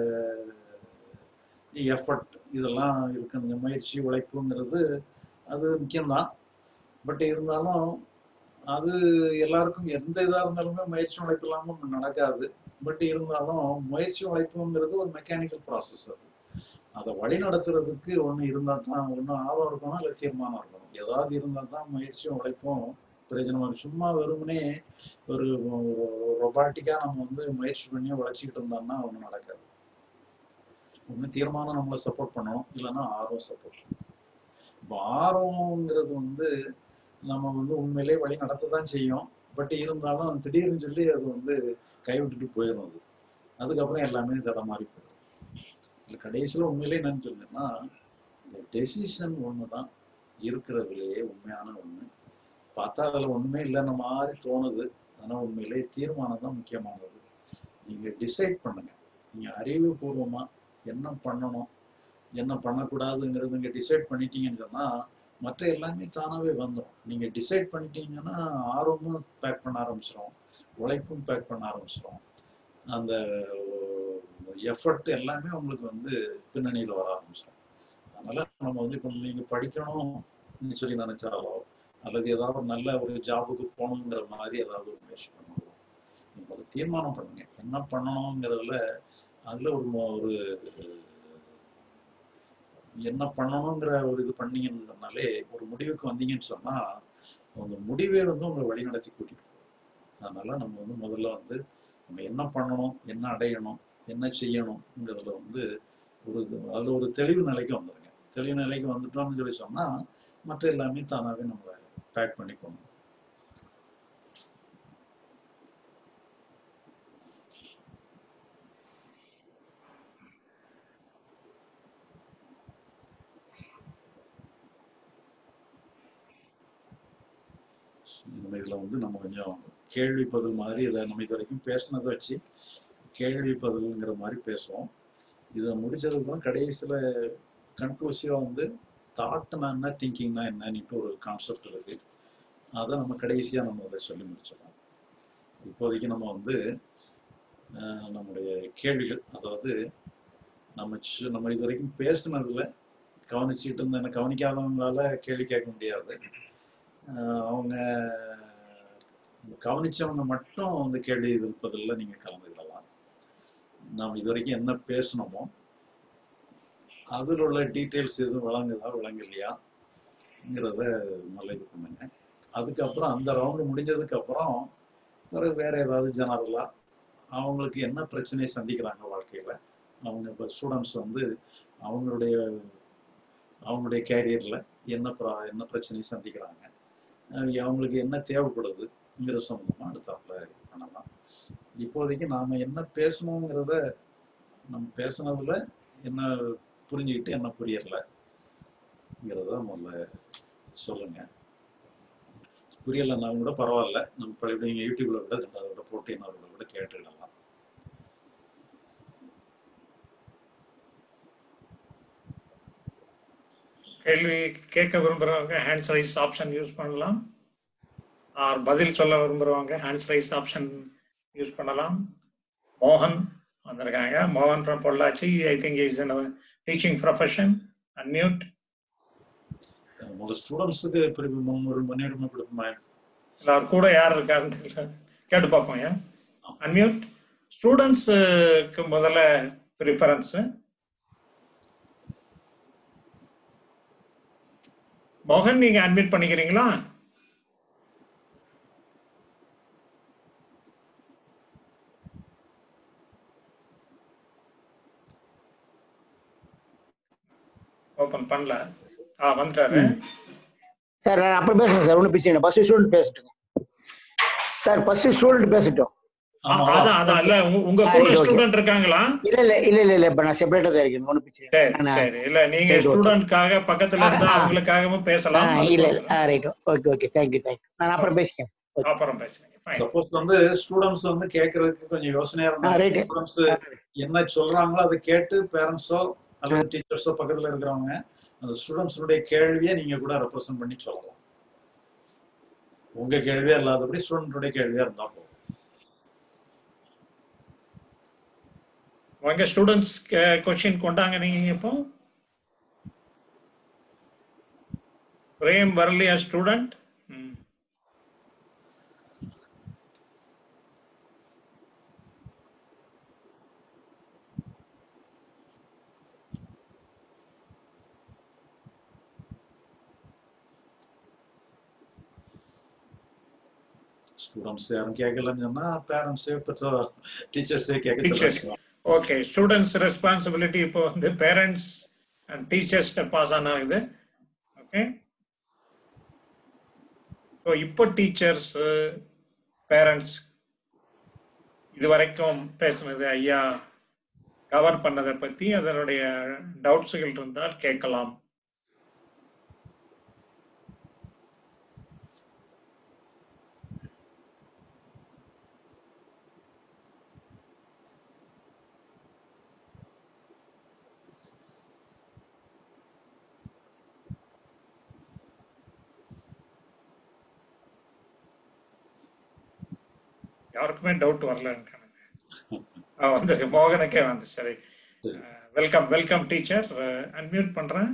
Speaker 2: எஃபர்ட் இதெல்லாம் இருக்குங்க முயற்சி உழைப்புங்கிறது அது முக்கியம்தான் பட் இருந்தாலும் அது எல்லாருக்கும் எந்த இதாக இருந்தாலுமே முயற்சி உழைப்பு இல்லாமல் நடக்காது பட் இருந்தாலும் முயற்சி உழைப்புங்கிறது ஒரு மெக்கானிக்கல் ப்ராசஸ் அது அதை வழி நடத்துறதுக்கு ஒன்று இருந்தால் தான் ஒன்று ஆர்வம் இருக்கணும் இல்லை தீர்மானம் இருக்கணும் ஏதாவது இருந்தால் தான் முயற்சியும் உழைப்பும் பிரயோஜனமாக இருக்கும் சும்மா வெறுமனே ஒரு ரொபாட்டிக்காக நம்ம வந்து முயற்சி பண்ணி உழைச்சிக்கிட்டு இருந்தோம்னா ஒன்றும் நடக்காது ஒன்று தீர்மானம் நம்மளை சப்போர்ட் பண்ணணும் இல்லைன்னா ஆர்வம் சப்போர்ட் பண்ணணும் இப்போ ஆர்வங்கிறது வந்து நம்ம வந்து உண்மையிலே வழி நடத்த தான் செய்யும் பட் இருந்தாலும் திடீர்னு சொல்லி அது வந்து கைவிட்டுட்டு போயிடும் அது அதுக்கப்புறம் எல்லாமே தடமாறி போயிடும் இல்லை கடைசியில் உண்மையிலே என்னன்னு சொல்லுங்கன்னா இந்த டெசிஷன் ஒன்று தான் இருக்கிறதுலையே உண்மையான ஒன்று பார்த்தா அதில் ஒன்றுமே இல்லைன்னு மாதிரி தோணுது ஆனால் உண்மையிலே தீர்மானம் தான் முக்கியமானது நீங்கள் டிசைட் பண்ணுங்க நீங்கள் அறிவுபூர்வமாக என்ன பண்ணணும் என்ன பண்ணக்கூடாதுங்கிறது நீங்கள் டிசைட் பண்ணிட்டீங்கன்னு சொன்னால் மற்ற எல்லாமே தானாகவே வந்துடும் நீங்கள் டிசைட் பண்ணிட்டீங்கன்னா ஆர்வமும் பேக் பண்ண ஆரம்பிச்சிடும் உழைப்பும் பேக் பண்ண ஆரம்பிச்சிடும் அந்த எஃபர்ட் எல்லாமே உங்களுக்கு வந்து பின்னணியில் வர ஆரம்பிச்சிடும் அதனால நம்ம வந்து இப்போ நீங்கள் படிக்கணும்னு சொல்லி நினைச்சாலோ அல்லது ஏதாவது ஒரு நல்ல ஒரு ஜாபுக்கு போகணுங்கிற மாதிரி ஏதாவது ஒரு முயற்சி பண்ணணும் நீங்க ஒரு தீர்மானம் பண்ணுங்க என்ன பண்ணணுங்கிறதுல அதுல ஒரு மொ- ஒரு என்ன பண்ணணுங்கிற ஒரு இது பண்ணீங்கன்னு சொன்னாலே ஒரு முடிவுக்கு வந்தீங்கன்னு சொன்னா அந்த முடிவே வந்து உங்களை வழி நடத்தி கூட்டிட்டு போகும் அதனால நம்ம வந்து முதல்ல வந்து நம்ம என்ன பண்ணணும் என்ன அடையணும் என்ன செய்யணுங்கிறதுல வந்து ஒரு இது அதுல ஒரு தெளிவு நிலைக்கு வந்துருங்க தெளிவு நிலைக்கு வந்துட்டோம்னு சொல்லி சொன்னா மற்ற எல்லாமே தானாவே நம்மளை பேக் பண்ணிக்கணும் நம்ம இதில் வந்து நம்ம கொஞ்சம் கேள்வி பதில் மாதிரி இதை நம்ம இது வரைக்கும் பேசுனதை வச்சு கேள்வி பதில்ங்கிற மாதிரி பேசுவோம் இதை முடிச்சதுக்கப்புறம் கடைசியில் கன்க்ளூசிவாக வந்து தாட்னா என்ன திங்கிங்னா என்னன்னுட்டு ஒரு கான்செப்ட் இருக்கு அதை நம்ம கடைசியாக நம்ம அதை சொல்லி முடிச்சிடலாம் இப்போதைக்கு நம்ம வந்து அஹ், நம்முடைய கேள்விகள் அதாவது நம்ம சு- நம்ம இது வரைக்கும் பேசுனதுல கவனிச்சுட்டு இருந்த கவனிக்காதவங்களால கேள்வி கேட்க முடியாது அஹ், அவங்க கவனிச்சவங்க மட்டும் வந்து கேள்வி இருப்பதில் நீங்க கலந்துக்கலாம் நாம் இது வரைக்கும் என்ன பேசணுமோ அதில் உள்ள டீட்டெயில்ஸ் எதுவும் விளங்குதா விளங்கலையாங்கிறத நல்லா இது பண்ணுங்க அதுக்கப்புறம் அந்த ரவுண்டு முடிஞ்சதுக்கு அப்புறம் பிறகு வேற ஏதாவது ஜெனரலா அவங்களுக்கு என்ன பிரச்சனையை சந்திக்கிறாங்க வாழ்க்கையில அவங்க இப்போ ஸ்டூடெண்ட்ஸ் வந்து அவங்களுடைய அவங்களுடைய கேரியர்ல என்ன ப்ரா- என்ன பிரச்சனையை சந்திக்கிறாங்க அஹ் அவங்களுக்கு என்ன தேவைப்படுதுங்கிற சம்பந்தமா அடுத்தாப்புல பண்ணலாம் இப்போதைக்கு நாம என்ன பேசணுங்கிறத நம்ம பேசுனதுல என்ன புரிஞ்சுக்கிட்டு என்ன புரியலைங்கிறத முதல்ல சொல்லுங்க புரியலைன்னா கூட பரவாயில்ல நம்ம பழைய நீங்க யூடியூப்ல விட ரெண்டாவது விட போட்டு இன்னொரு விட கேட்டுடலாம்
Speaker 1: கேள்வி கேட்க விரும்புறவங்க ஹேண்ட்ஸ் ரைஸ் ஆப்ஷன் யூஸ் பண்ணலாம் ஆர் பதில் சொல்ல விரும்புறவங்க ஹேண்ட்ஸ் ரைஸ் ஆப்ஷன் யூஸ் பண்ணலாம் மோகன் வந்திருக்காங்க மோகன் from Pollachi I think is in teaching profession unmute
Speaker 2: uh முதல்ல ஸ்டூடெண்ட்ஸுக்கு ஒரு முன்னுரிமை கொடுக்குமா
Speaker 1: எல்லாரும் கூட யார் இருக்காருன்னு தெரியல கேட்டு பார்ப்போம் ஏன் அன்மியூட் ஸ்டூடெண்ட்ஸுக்கு முதல்ல ப்ரிஃபரன்ஸு மோகன் நீங்க அட்மிட் பண்ணிக்கிறீங்களா ஓபன் பண்ணல ஆ வந்துட்டாரு
Speaker 4: சார் நான் அப்புறம் பேசுறேன் சார் ஒன்றும் பிரச்சனை இல்லை ஃபர்ஸ்ட் ஸ்டூடெண்ட் பேசட்டுங்க சார் ஃபர்ஸ்ட் ஸ்டூடெண்ட் பேசட்டும்
Speaker 1: ஆ,
Speaker 2: ஆமா
Speaker 1: அதான் அதான் இல்ல உங்க- உங்க கூட
Speaker 4: சரி, okay.
Speaker 1: ஸ்டூடெண்ட் இருக்காங்களா
Speaker 4: இல்ல இல்ல இல்ல இல்ல இல்ல இப்ப நான் செப்பரேட்டா தான் இருக்கேன் ஒன்றும் பிரச்சனை
Speaker 1: சரி
Speaker 4: இல்லை நான்
Speaker 1: சரி இல்ல நீங்க
Speaker 4: சரி, okay.
Speaker 1: ஸ்டூடெண்ட்காக பக்கத்துல இருந்தா
Speaker 4: ஆ, ஆ.
Speaker 1: அவங்களுக்காகவும்
Speaker 4: ஆ,
Speaker 1: பேசலாம்
Speaker 4: இல்ல இல்ல
Speaker 1: அதுக்கோசரம்.
Speaker 4: ஆ right okay okay thank you thank you நான் அப்புறம் பேசிக்கிறேன் ஓகே
Speaker 1: அப்புறம் பேசுறீங்க ஃபைன்
Speaker 2: சப்போஸ் வந்து ஸ்டூடெண்ட்ஸ் வந்து கேட்கறதுக்கு கொஞ்சம் யோசனையா
Speaker 4: ஆ
Speaker 2: இருந்தாங்க
Speaker 4: ரைட்
Speaker 2: ஸ்டூடெண்ட்ஸ் என்ன சொல்றாங்களோ அதை கேட்டு பேரண்ட்ஸோ அல்லது டீச்சர்ஸோ பக்கத்துல இருக்கிறவங்க அந்த ஸ்டூடெண்ட்ஸுடைய கேள்வியை நீங்க கூட ரெப்ரசென்ட் பண்ணி சொல்லலாம் உங்க கேள்வியா இல்லாதபடி ஸ்டூடெண்ட்டுடைய கேள்வியா இருந்தா போதும்
Speaker 1: உங்க ஸ்டூடெண்ட்ஸ் கொஸ்டின் கொண்டாங்க நீங்க இப்போ பிரேம் வரலையா ஸ்டூடெண்ட்
Speaker 2: ஸ்டூடெண்ட்ஸ் யாரும் கேட்கலன்னு சொன்னா பேரண்ட்ஸே பெற்றோர் டீச்சர்ஸே கேட்க
Speaker 1: Teachers.
Speaker 2: சொல்லுவாங்க
Speaker 1: ஓகே ஸ்டூடெண்ட்ஸ் ரெஸ்பான்சிபிலிட்டி இப்போ வந்து பேரண்ட்ஸ் அண்ட் டீச்சர்ஸ்ட பாஸ் ஆன் ஆகுது ஓகே ஸோ இப்போ டீச்சர்ஸ் பேரண்ட்ஸ் இது வரைக்கும் பேசுனது ஐயா கவர் பண்ணதை பத்தி அதனுடைய டவுட்ஸுகள் இருந்தால் கேட்கலாம் யாருக்குமே டவுட் வரல எனக்கு ஆ, வந்து மோகனுக்கே வந்து சரி
Speaker 2: சரி.
Speaker 1: வெல்கம் வெல்கம் டீச்சர் அன்மியூட் பண்றேன்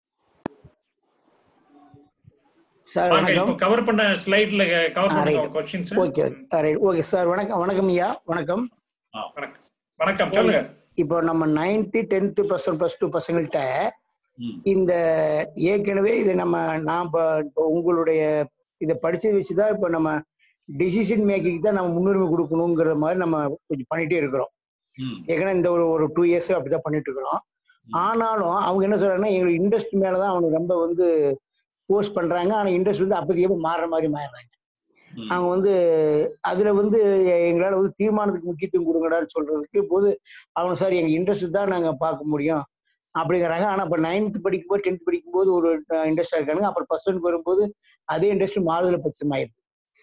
Speaker 4: சார்
Speaker 1: வாங்க இப்போ
Speaker 4: வணக்கம்
Speaker 1: கவர் பண்ண ஸ்லைட்ல கவர்
Speaker 4: ஆ,
Speaker 1: பண்ணுங்க
Speaker 4: right.
Speaker 1: Questions
Speaker 4: okay right okay sir வணக்கம் வணக்கம் ஐயா வணக்கம்
Speaker 1: வணக்கம் வணக்கம் சொல்லுங்க
Speaker 4: இப்போ நம்ம ninth tenth plus one plus two பசங்கள்கிட்ட
Speaker 2: ம்
Speaker 4: இந்த ஏற்கனவே இது நம்ம நான் இப்போ இப்போ உங்களுடைய இதை படிச்சதை வச்சு தான் இப்போ நம்ம டிசிஷன் மேக்கிங் தான் நம்ம முன்னுரிமை கொடுக்கணுங்கிற மாதிரி நம்ம கொஞ்சம் பண்ணிட்டே இருக்கிறோம்
Speaker 2: ம்
Speaker 4: ஏற்கனவே இந்த ஒரு ஒரு டூ இயர்ஸ் அப்படிதான் பண்ணிட்டு இருக்கிறோம் ஆனாலும் அவங்க என்ன சொல்றாங்கன்னா எங்களுக்கு இன்ட்ரெஸ்ட் மேலதான் அவனுக்கு ரொம்ப வந்து போஸ்ட் பண்றாங்க ஆனா இன்ட்ரெஸ்ட் வந்து அப்போதைக்கு மாறுற மாதிரி மாறுறாங்க
Speaker 2: ம்
Speaker 4: அவங்க வந்து அதுல வந்து எங்களால வந்து தீர்மானத்துக்கு முக்கியத்துவம் கொடுங்கடான்னு சொல்றதுக்கு போது அவங்க சார் எங்க இன்ட்ரெஸ்ட் தான் நாங்க பார்க்க முடியும் அப்படிங்கிறாங்க ஆனா இப்ப நைன்த் படிக்கும்போது டென்த் படிக்கும்போது ஒரு இன்ட்ரெஸ்டா இருக்காங்க அப்புறம் பர்சன்ட் வரும்போது அதே இன்ட்ரெஸ்ட் மாறுதல பட்சமாயிருது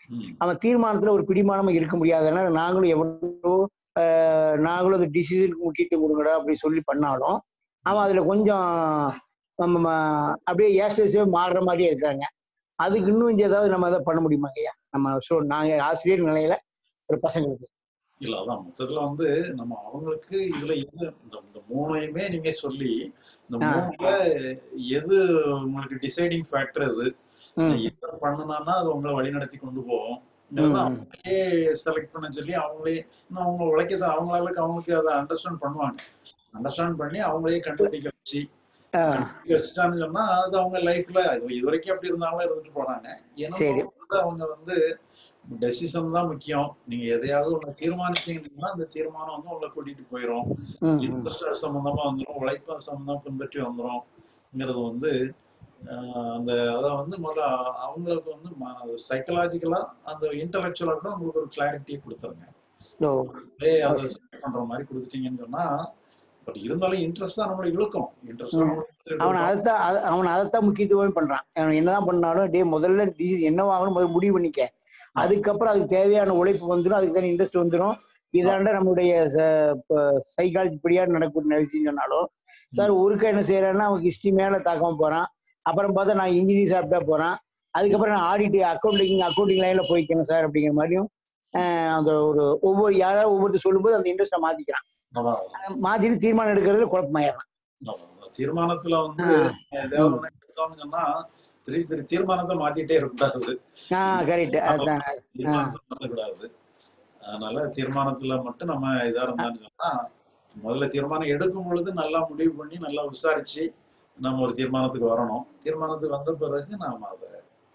Speaker 2: ம்.
Speaker 4: அவன் தீர்மானத்துல ஒரு பிடிமானமா இருக்க முடியாதனால நாங்களும் எவ்வளோ ஆஹ், நாங்களும் அந்த டிசிஷனுக்கு முக்கியத்துவம் கொடுங்கடா அப்படி சொல்லி பண்ணாலும் அவன் அதுல கொஞ்சம் நம்ம ம- அப்படியே ஏசே மாறுற மாதிரியே இருக்காங்க அதுக்கு இன்னும் கொஞ்சம் ஏதாவது நம்ம அதை பண்ண முடியுமாங்க ஐயா நம்ம ஸோ நாங்க ஆசிரியர் நிலையில ஒரு பசங்களுக்கு
Speaker 2: இல்ல அதான் மொத்தத்துல வந்து நம்ம அவங்களுக்கு இதுல எது இந்த இந்த மூணையுமே நீங்க சொல்லி இந்த
Speaker 4: ஆ.
Speaker 2: மூணுல எது உங்களுக்கு டிசைடிங் ஃபேக்டர் எது
Speaker 4: ம்,
Speaker 2: எதை பண்ணுனா அது உங்களை வழிநடத்தி கொண்டு போகும்
Speaker 4: ம், ம்.
Speaker 2: அவங்களே செலக்ட் பண்ண சொல்லி அவங்களே இன்னும் அவங்க உழைக்க அவங்களுக்கு அவங்களுக்கு அதை அண்டர்ஸ்டாண்ட் பண்ணுவாங்க அண்டர்ஸ்டாண்ட் பண்ணி அவங்களே கண்டுபிடிக்க வச்சு
Speaker 4: ஆ,
Speaker 2: கண்டுபிடிக்க வச்சுட்டான்னு சொன்னா அது அவங்க லைஃப்ல இது வரைக்கும் அப்படி இருந்தாலும் இருந்துட்டு போறாங்க ஏன்னா
Speaker 4: சரி.
Speaker 2: வந்து அவங்க வந்து டெசிஷன் தான் முக்கியம் நீங்க எதையாவது ஒண்ணு தீர்மானிச்சீங்கன்னா அந்த தீர்மானம் வந்து உங்களை கூட்டிட்டு போயிடும்
Speaker 4: ம், ம்.
Speaker 2: இன்ட்ரெஸ்ட் சம்பந்தமா வந்துடும் உழைப்பு சம்பந்தமா பின்பற்றி வந்துரும்ங்கிறது வந்து ஆஹ் அந்த அதை வந்து முதல்ல அவங்களுக்கு வந்து சைக்கலாஜிக்கலா அந்த இன்டலெக்சுவலா கூட உங்களுக்கு ஒரு கிளாரிட்டியை கொடுத்துருங்க
Speaker 4: ஓ,
Speaker 2: அப்படியே அதை select பண்ற மாதிரி கொடுத்துட்டீங்கன்னு சொன்னா பட் இருந்தாலும் இன்ட்ரெஸ்ட் தான் நம்மளை இழுக்கும் இன்ட்ரெஸ்ட்
Speaker 4: அவன் அதைத்தான் அத- அவன் அதைத்தான் முக்கியத்துவமே பண்றான் அவன் என்னதான் பண்ணாலும் டே முதல்ல டிசிஷன் என்ன வாங்கணும் முதல்ல முடிவு பண்ணிக்க அதுக்கப்புறம் அதுக்கு தேவையான உழைப்பு வந்துடும் அதுக்கு தானே இன்ட்ரெஸ்ட் வந்துடும் இதாண்ட நம்மளுடைய சைக்காலஜி படியா நடக்கூடிய விஷயம் சொன்னாலும் சார் ஒருக்க என்ன செய்யறான்னா அவன் ஹிஸ்டரி மேல தாக்காம போறான் அப்புறம் பார்த்தா நான் இன்ஜினியர் சாப்பிட்டா போறான் அதுக்கப்புறம் நான் ஆடிட் அக்கௌண்டிங் அக்கௌண்டிங் லைன்ல போய்க்கணும் சார் அப்படிங்கிற மாதிரியும் ஆஹ் அந்த ஒரு ஒவ்வொரு யாராவது ஒவ்வொருத்தர் சொல்லும்போது அந்த இன்ட்ரெஸ்ட்டை மாத்திக்கிறான் மாத்திட்டு தீர்மானம் எடுக்கிறதுல குழப்பமாயிடுறான்
Speaker 2: தீர்மானத்துல வந்து
Speaker 4: ஆ.
Speaker 2: ஏதாவது ஒண்ணு எடுத்தோம்னு சொன்னா திருப்பி திருப்பி தீர்மானத்தை மாத்திட்டே இருக்கக்கூடாது
Speaker 4: ஆ கரெக்ட் அதுதான்
Speaker 2: தீர்மானத்தை மாத்தக்கூடாது அதனால தீர்மானத்துல மட்டும் நம்ம இதா இருந்தான்னு சொன்னா முதல்ல தீர்மானம் எடுக்கும் பொழுது நல்லா முடிவு பண்ணி நல்லா விசாரிச்சு நம்ம ஒரு தீர்மானத்துக்கு வரணும் தீர்மானத்துக்கு வந்த பிறகு நாம அதை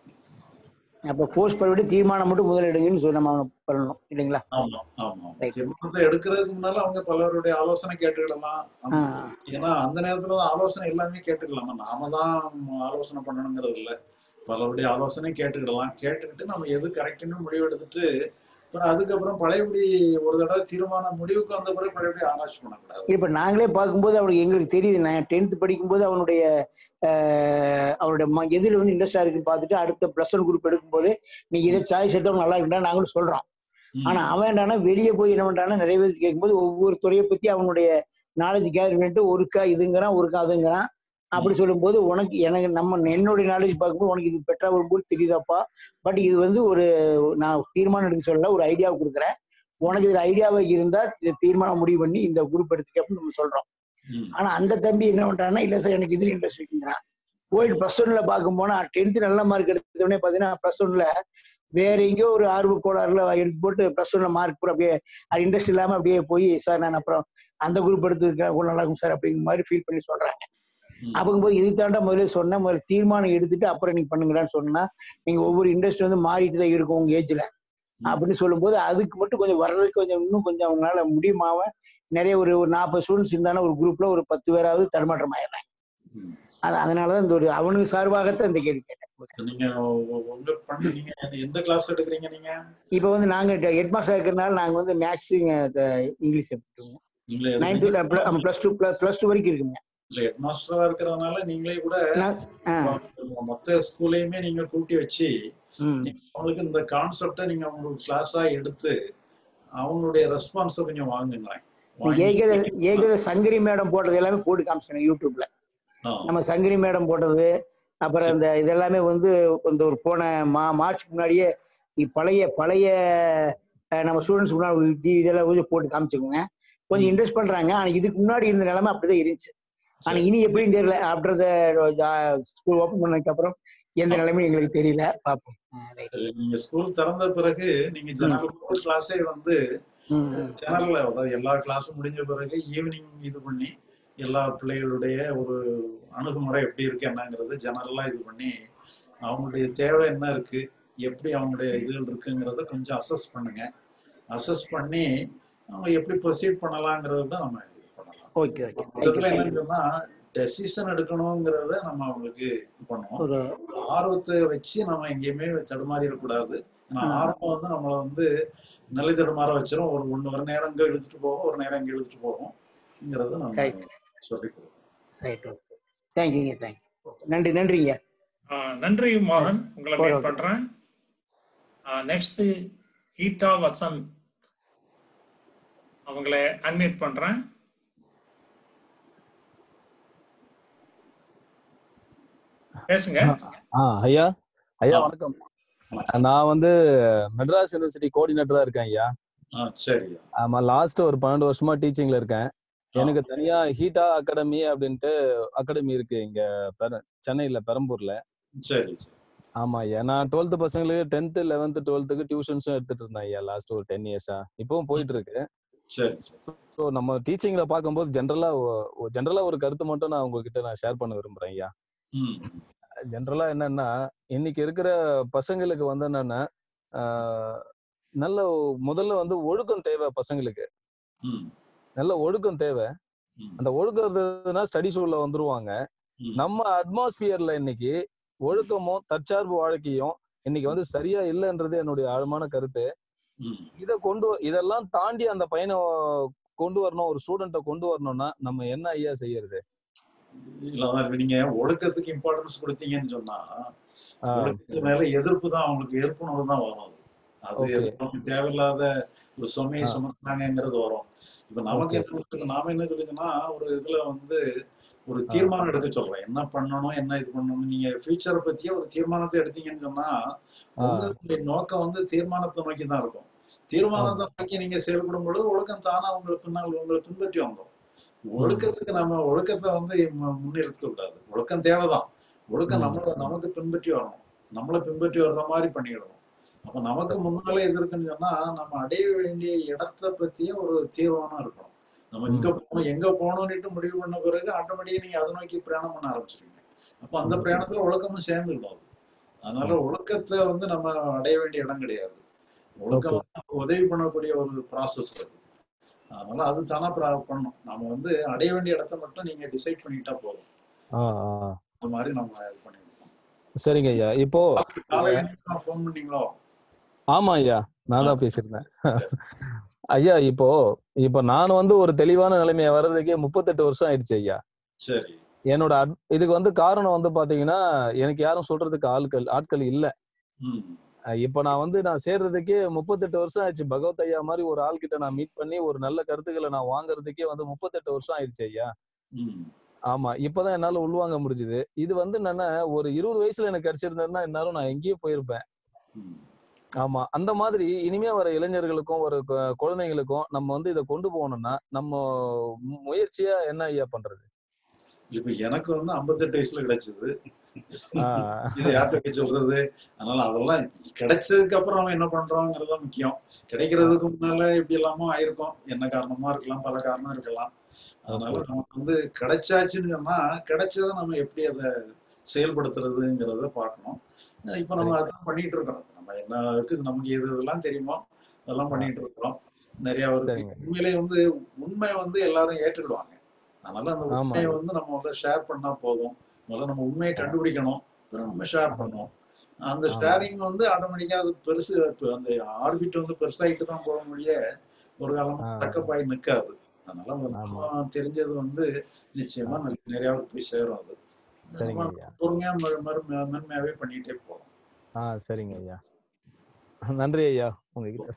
Speaker 4: அப்ப போஸ்ட் பண்ணிவிட்டு தீர்மானம் மட்டும் முதல்ல எடுங்கன்னு சொல்லி நம்ம அவனை பண்ணணும் இல்லைங்களா
Speaker 2: ஆமா ஆமா
Speaker 4: Right.
Speaker 2: தீர்மானத்தை எடுக்கிறதுக்கு முன்னால அவங்க பலருடைய ஆலோசனை கேட்டுக்கிடலாம்
Speaker 4: ஆ,
Speaker 2: ஏன்னா அந்த நேரத்துல தான் ஆலோசனை எல்லாமே கேட்டுக்கலாமா நாம தான் ஆலோசனை பண்ணணுங்கிறது இல்ல பலருடைய ஆலோசனை கேட்டுக்கிடலாம் கேட்டுக்கிட்டு நம்ம எது கரெக்ட்னு முடிவு எடுத்துட்டு அப்புறம் அதுக்கப்புறம் பழையபடி ஒரு தடவை தீர்மானம் முடிவுக்கு வந்த பிறகு பழையபடி ஆராய்ச்சி பண்ணக்கூடாது
Speaker 4: இப்ப நாங்களே பார்க்கும்போது அவனுக்கு எங்களுக்கு தெரியுது நான் டென்த் படிக்கும்போது அவனுடைய ஆஹ், அவனுடைய ம- எதுல வந்து இன்ட்ரெஸ்டா இருக்குன்னு பார்த்துட்டு அடுத்த பிளஸ் ஒன் குரூப் எடுக்கும்போது நீங்க இதை சாய்ஸ் எடுத்தா நல்லா இருக்குடா நாங்களும் சொல்றோம்
Speaker 2: ம்.
Speaker 4: ஆனா அவன் என்னன்னா வெளியே போய் என்ன பண்றான்னா நிறைய பேர் கேட்கும்போது ஒவ்வொரு துறையை பத்தி அவனுடைய நாலேஜ் கேதர் பண்ணிட்டு ஒருக்கா இதுங்கிறான் ஒருக்கா அதுங்கிறான் அப்படி சொல்லும்போது உனக்கு எனக்கு நம்ம என்னுடைய நாலேஜ் பார்க்கும்போது உனக்கு இது பெட்டரா வரும்போது தெரியுதாப்பா பட் இது வந்து ஒரு நான் தீர்மானம் எடுக்க சொல்லல ஒரு ஐடியா கொடுக்குறேன் உனக்கு இதுல ஐடியாவை இருந்தா இதை தீர்மானம் முடிவு பண்ணி இந்த குரூப் எடுத்துக்க அப்படின்னு நம்ம சொல்றோம்
Speaker 2: ம்.
Speaker 4: ஆனா அந்த தம்பி என்ன பண்றான்னா இல்ல சார் எனக்கு இதுல இன்ட்ரெஸ்ட் இருக்குங்கிறான் போயிட்டு ப்ளஸ் ஒன்ல பார்க்கும் போனா டென்த் நல்ல மார்க் எடுத்தோடனே பாத்தீங்கன்னா ப்ளஸ் ஒன்ல வேற எங்கேயோ ஒரு ஆர்வ கோளாறுல எடுத்து போட்டு ப்ளஸ் ஒன்ல மார்க் கூட அப்படியே அது இன்ட்ரெஸ்ட் இல்லாம அப்படியே போய் சார் நான் அப்புறம் அந்த குரூப் எடுத்துருக்கேன் கூட நல்லா இருக்கும் சார் அப்படிங்கிற மாதிரி ஃபீல் பண்ணி சொல்றாங்க
Speaker 2: ம்.
Speaker 4: அப்படிங்கும்போது இது தாண்டா முதல்ல சொன்ன முதல்ல தீர்மானம் எடுத்துட்டு அப்புறம் நீங்க பண்ணுங்கடான்னு சொன்னா நீங்க ஒவ்வொரு இண்டஸ்ட்ரி வந்து மாறிட்டு தான் இருக்கும் உங்க ஏஜ்ல அப்படின்னு சொல்லும்போது அதுக்கு மட்டும் கொஞ்சம் வர்றதுக்கு கொஞ்சம் இன்னும் கொஞ்சம் அவங்களால முடியுமாவ நிறைய ஒரு ஒரு நாற்பது ஸ்டூடெண்ட்ஸ் இருந்தாலும் ஒரு குரூப்ல ஒரு பத்து பேராவது தடுமாற்றம் ஆயிடுறாங்க
Speaker 2: ம்.
Speaker 4: அது அதனாலதான் இந்த ஒரு அவனுக்கு சார்பாகத்தான் இந்த கேள்வி கேட்டேன்
Speaker 2: நீங்க உ- உங்க பண்ணீங்க எந்த கிளாஸ் எடுக்கிறீங்க நீங்க
Speaker 4: இப்போ வந்து நாங்க ஹெட் மாஸ்டர் இருக்கிறனால நாங்க வந்து மேக்ஸ் இங்கிலீஷ் எடுத்துக்கோங்க
Speaker 2: நீங்களே
Speaker 4: நைன்த்
Speaker 2: எடுக்கிறீங்க
Speaker 4: பிளஸ் டூ பிளஸ் டூ வரைக்கும் இருக்குங்க
Speaker 2: ஹெட் மாஸ்டரா இருக்கிறதுனால நீங்களே கூட
Speaker 4: நான் ஆ,
Speaker 2: மொத்த ஸ்கூலையுமே நீங்க கூட்டி வச்சு
Speaker 4: ம்.
Speaker 2: நீங்க அவங்களுக்கு இந்த கான்செப்டை நீங்க அவங்களுக்கு கிளாஸா எடுத்து அவங்களுடைய ரெஸ்பான்ஸை கொஞ்சம் வாங்குங்களேன் வாங்கி-
Speaker 4: ஏகத ஏகத சங்கரி மேடம் போட்டது எல்லாமே போட்டு காமிச்சிட்டேன் யூடியூப்ல
Speaker 2: ஆ,
Speaker 4: நம்ம சங்கரி மேடம் போட்டது அப்புறம் இந்த இதெல்லாமே வந்து இந்த ஒரு போன மா மார்ச்சுக்கு முன்னாடியே இ- பழைய பழைய அஹ், நம்ம ஸ்டூடெண்ட்ஸ் முன்னாடி இதெல்லாம் கொஞ்சம் போட்டு காமிச்சுக்கோங்க கொஞ்சம் இன்ட்ரெஸ்ட் பண்றாங்க ஆனா இதுக்கு முன்னாடி இருந்த நிலைமை அப்படிதான் இருந்துச்சு ஆனா இனி எப்படின்னு தெரியல ஆஃப்டர் த ஸ்கூல் ஓப்பன் பண்ணதுக்கு அப்புறம் எந்த நிலைமையும் எங்களுக்கு தெரியல பார்ப்போம் ஆ, right.
Speaker 2: நீங்க ஸ்கூல் திறந்த பிறகு நீங்க ஜெனரல் கிளாஸே வந்து
Speaker 4: ம், ம்.
Speaker 2: ஜெனரல் அதாவது எல்லா கிளாஸும் முடிஞ்ச பிறகு ஈவினிங் இது பண்ணி எல்லா பிள்ளைகளுடைய ஒரு அணுகுமுறை எப்படி இருக்கு என்னங்கிறது ஜெனரலா இது பண்ணி அவங்களுடைய தேவை என்ன இருக்கு எப்படி அவங்களுடைய இதுகள் இருக்குங்கிறத கொஞ்சம் அசஸ் பண்ணுங்க அசஸ் பண்ணி அவங்க எப்படி ப்ரொசீட் பண்ணலாங்கிறது தான் நம்ம இது பண்ணலாம்
Speaker 4: ஓகே ஓகே
Speaker 2: மொத்தத்துல என்னன்னு சொன்னா டெசிஷன் எடுக்கணுங்கிறத நம்ம அவங்களுக்கு இது பண்ணுவோம்
Speaker 4: ஒரு
Speaker 2: ஆர்வத்தை வச்சு நம்ம எங்கேயுமே தடுமாறிடக்கூடாது ஏன்னா
Speaker 4: ம்.
Speaker 2: ஆர்வம் வந்து நம்மளை வந்து நிலை தடுமாற வச்சிரும் ஒரு ஒன்று ஒரு நேரம் இங்கே இழுத்துட்டு போகும் ஒரு நேரம் இங்கே இழுத்துட்டு போகும்ங்கிறத நம்ம
Speaker 4: Correct.
Speaker 2: சொல்லிக் கொடுக்கணும்
Speaker 4: ரைட் ஓகே தேங்க்யூங்க தேங்க்யூ நன்றி நன்றிங்க
Speaker 1: ஆ, நன்றி மோகன் உங்களை
Speaker 4: Okay.
Speaker 1: மீட் பண்றேன் நெக்ஸ்ட் ஹீட்டா வசந்த் அவங்கள அன்மியூட் பண்றேன் பேசுங்க
Speaker 5: ஆ ஐயா ஐயா
Speaker 2: ஆ.
Speaker 5: வணக்கம் நான் வந்து மெட்ராஸ் யூனிவர்சிட்டி கோஆர்டினேட்டரா இருக்கேன் ஐயா
Speaker 2: ஆ சரியா
Speaker 5: ஆமா லாஸ்ட் ஒரு பன்னெண்டு வருஷமா டீச்சிங்ல இருக்கேன் எனக்கு தனியா ஹீட்டா அகாடமி அப்படின்ட்டு அகாடமி இருக்கு இங்க பெர- சென்னையில பெரம்பூர்ல
Speaker 2: சரி சரி
Speaker 5: ஆமா ஐயா நான் டுவெல்த் பசங்களுக்கு டென்த் லெவன்த் டுவெல்த்துக்கு டியூஷன்ஸும் எடுத்துட்டு இருந்தேன் ஐயா லாஸ்ட் ஒரு டென் இயர்ஸா இப்பவும் போயிட்டு இருக்கு
Speaker 2: சரி சரி
Speaker 5: ஸோ நம்ம டீச்சிங்ல பார்க்கும்போது ஜென்ரலா ஜென்ரலா ஒரு கருத்து மட்டும் நான் உங்ககிட்ட நான் ஷேர் பண்ண விரும்புறேன் ஐயா
Speaker 2: ம்
Speaker 5: ஜென்ரலா என்னன்னா இன்னைக்கு இருக்கிற பசங்களுக்கு வந்து என்னன்னா ஆஹ், நல்ல முதல்ல வந்து ஒழுக்கம் தேவை பசங்களுக்கு
Speaker 2: ம்
Speaker 5: நல்ல ஒழுக்கம் தேவை
Speaker 2: ம்
Speaker 5: அந்த ஒழுக்கத்துனா ஸ்டடிஸ் உள்ள வந்துருவாங்க
Speaker 2: ம்.
Speaker 5: நம்ம அட்மாஸ்பியர்ல இன்னைக்கு ஒழுக்கமும் தற்சார்பு வாழ்க்கையும் இன்னைக்கு வந்து சரியா இல்லைன்றது என்னுடைய ஆழமான கருத்து
Speaker 2: ம்
Speaker 5: இதை கொண்டு இதெல்லாம் தாண்டி அந்த பையனை கொண்டு வரணும் ஒரு ஸ்டூடெண்ட்டை கொண்டு வரணும்னா நம்ம என்ன ஐயா செய்யறது
Speaker 2: இல்ல அதான் இப்ப நீங்க ஒழுக்கத்துக்கு இம்பார்ட்டன்ஸ் கொடுத்தீங்கன்னு சொன்னா
Speaker 5: ஆஹ்,
Speaker 2: ஒழுக்கத்து மேல எதிர்ப்பு தான் அவங்களுக்கு எதிர்ப்புணர்வு தான் வரும் அது அது
Speaker 5: Okay.
Speaker 2: நமக்கு தேவையில்லாத ஒரு சுமையை
Speaker 5: ஆ.
Speaker 2: சுமத்துறாங்கிறது வரும் இப்ப நமக்கு
Speaker 5: Okay.
Speaker 2: என்ன இருக்கு, நாம என்ன சொல்லுங்கன்னா ஒரு இதுல வந்து ஒரு தீர்மானம் எடுக்க சொல்றேன் என்ன பண்ணணும் என்ன இது பண்ணணும் நீங்க ஃபியூச்சரை பத்தியே ஒரு தீர்மானத்தை எடுத்தீங்கன்னு சொன்னா
Speaker 5: ஆ.
Speaker 2: உங்களுடைய நோக்கம் வந்து தீர்மானத்தை நோக்கி தான் இருக்கும் தீர்மானத்தை நோக்கி நீங்க செயல்படும் பொழுது ஒழுக்கம் தானா உங்களுக்கு பின்னால் உங்களை பின்பற்றி வந்துடும் ஒழுக்கத்துக்கு நம்ம ஒழுக்கத்தை வந்து மு- முன்னிறுத்த கூடாது ஒழுக்கம் தேவைதான் ஒழுக்கம்
Speaker 5: ம்.
Speaker 2: நம்மள நமக்கு பின்பற்றி வரணும் நம்மளை பின்பற்றி வர்ற மாதிரி பண்ணிடணும் அப்ப நமக்கு முன்னாலே எது இருக்குன்னு சொன்னா நம்ம அடைய வேண்டிய இடத்தை பத்தியே ஒரு தீர்மானம் இருக்கணும் நம்ம இங்க போகணும் எங்க போகணும்னுட்டு முடிவு பண்ண பிறகு ஆட்டோமேட்டிக்கா நீங்க அதை நோக்கி பிரயாணம் பண்ண ஆரம்பிச்சிருவீங்க அப்ப அந்த
Speaker 5: ம்.
Speaker 2: பிரயாணத்துல ஒழுக்கமும் சேர்ந்துடும் அது அதனால ஒழுக்கத்தை வந்து நம்ம அடைய வேண்டிய இடம் கிடையாது ஒழுக்கம் வந்து நமக்கு உதவி பண்ணக்கூடிய ஒரு ப்ராசஸ் அது அதனால அது தானா ப்ரா- பண்ணணும் நம்ம வந்து அடைய வேண்டிய இடத்த மட்டும் நீங்க டிசைட் பண்ணிட்டா போதும்
Speaker 5: ஆ, ஆ.
Speaker 2: அந்த மாதிரி நம்ம இது பண்ணிருக்கோம்
Speaker 5: சரிங்க ஐயா இப்போ
Speaker 2: காலையில ஃபோன் பண்ணீங்களோ
Speaker 5: ஆமா ஐயா நான் தான் பேசியிருந்தேன் ஐயா இப்போ இப்போ நான் வந்து ஒரு தெளிவான நிலைமைய வர்றதுக்கே முப்பத்தெட்டு வருஷம் ஆயிடுச்சு ஐயா
Speaker 2: சரி
Speaker 5: என்னோட அட்- இதுக்கு வந்து காரணம் வந்து பாத்தீங்கன்னா எனக்கு யாரும் சொல்றதுக்கு ஆட்கள் ஆட்கள் இல்ல
Speaker 2: ம்
Speaker 5: அஹ் இப்ப நான் வந்து நான் சேர்றதுக்கே முப்பத்தெட்டு வருஷம் ஆயிடுச்சு பகவத் ஐயா மாதிரி ஒரு ஆள் கிட்ட நான் மீட் பண்ணி ஒரு நல்ல கருத்துக்களை நான் வாங்குறதுக்கே வந்து முப்பத்தெட்டு வருஷம் ஆயிடுச்சு ஐயா
Speaker 2: ம்
Speaker 5: ஆமா இப்பதான் என்னால உள்வாங்க முடிஞ்சுது இது வந்து என்னன்னா ஒரு இருபது வயசுல எனக்கு கிடைச்சிருந்ததுன்னா இந்நேரம் நான் எங்கேயோ போயிருப்பேன்
Speaker 2: ம்
Speaker 5: ஆமா அந்த மாதிரி இனிமே வர இளைஞர்களுக்கும் ஒரு கு- குழந்தைங்களுக்கும் நம்ம வந்து இதை கொண்டு போகணும்னா நம்ம மு- முயற்சியா என்ன ஐயா பண்றது
Speaker 2: இப்ப எனக்கு வந்து 58 வயசுல கிடைச்சது
Speaker 5: ஆஹ்
Speaker 2: இது யார்கிட்ட போய் சொல்றது அதனால அதெல்லாம் கிடைச்சதுக்கு அப்புறம் அவன் என்ன பண்றாங்கிறது தான் முக்கியம் கிடைக்கிறதுக்கு முன்னால இப்படி எல்லாமோ ஆயிருக்கும் என்ன காரணமா இருக்கலாம் பல காரணம் இருக்கலாம் அதனால
Speaker 5: Okay.
Speaker 2: நமக்கு வந்து கிடைச்சாச்சுன்னு சொன்னா கிடைச்சதை நம்ம எப்படி அதை செயல்படுத்துறதுங்கிறத பார்க்கணும் அஹ் இப்ப நம்ம அதான் பண்ணிட்டு இருக்கோம் நம்ம என்ன இருக்குது நமக்கு எது இதெல்லாம் தெரியுமோ அதெல்லாம் பண்ணிட்டு இருக்கிறோம் நிறைய இருக்கு
Speaker 5: சரிங்க.
Speaker 2: உண்மையிலே வந்து உண்மை வந்து எல்லாரும் ஏற்றுக்கிடுவாங்க அதனால அந்த
Speaker 5: ஆமா.
Speaker 2: உண்மையை வந்து நம்ம வந்து ஷேர் பண்ணா போதும் முதல்ல நம்ம உண்மையை கண்டுபிடிக்கணும் அப்புறம் நம்ம ஷேர் பண்ணுவோம் அந்த
Speaker 5: ஆமா.
Speaker 2: ஷேரிங் வந்து ஆட்டோமேட்டிக்கா அது பெருசு இப்ப அந்த ஆர்பிட் வந்து பெருசாயிட்டு தான் போக முடிய ஒரு காலமா
Speaker 5: ஆ.
Speaker 2: தக்கப்பாய் நிக்காது அதனால
Speaker 5: ஆமா.
Speaker 2: நம்ம தெரிஞ்சது வந்து நிச்சயமா நல்ல- நிறைய போய் சேரும் அது
Speaker 5: சரிங்க
Speaker 2: நம்ம
Speaker 5: ஐயா
Speaker 2: பொறுமையா மெ- மெரு- மென்மையாவே பண்ணிட்டே போகலாம்
Speaker 5: ஆ சரிங்க ஐயா நன்றி ஐயா உங்ககிட்ட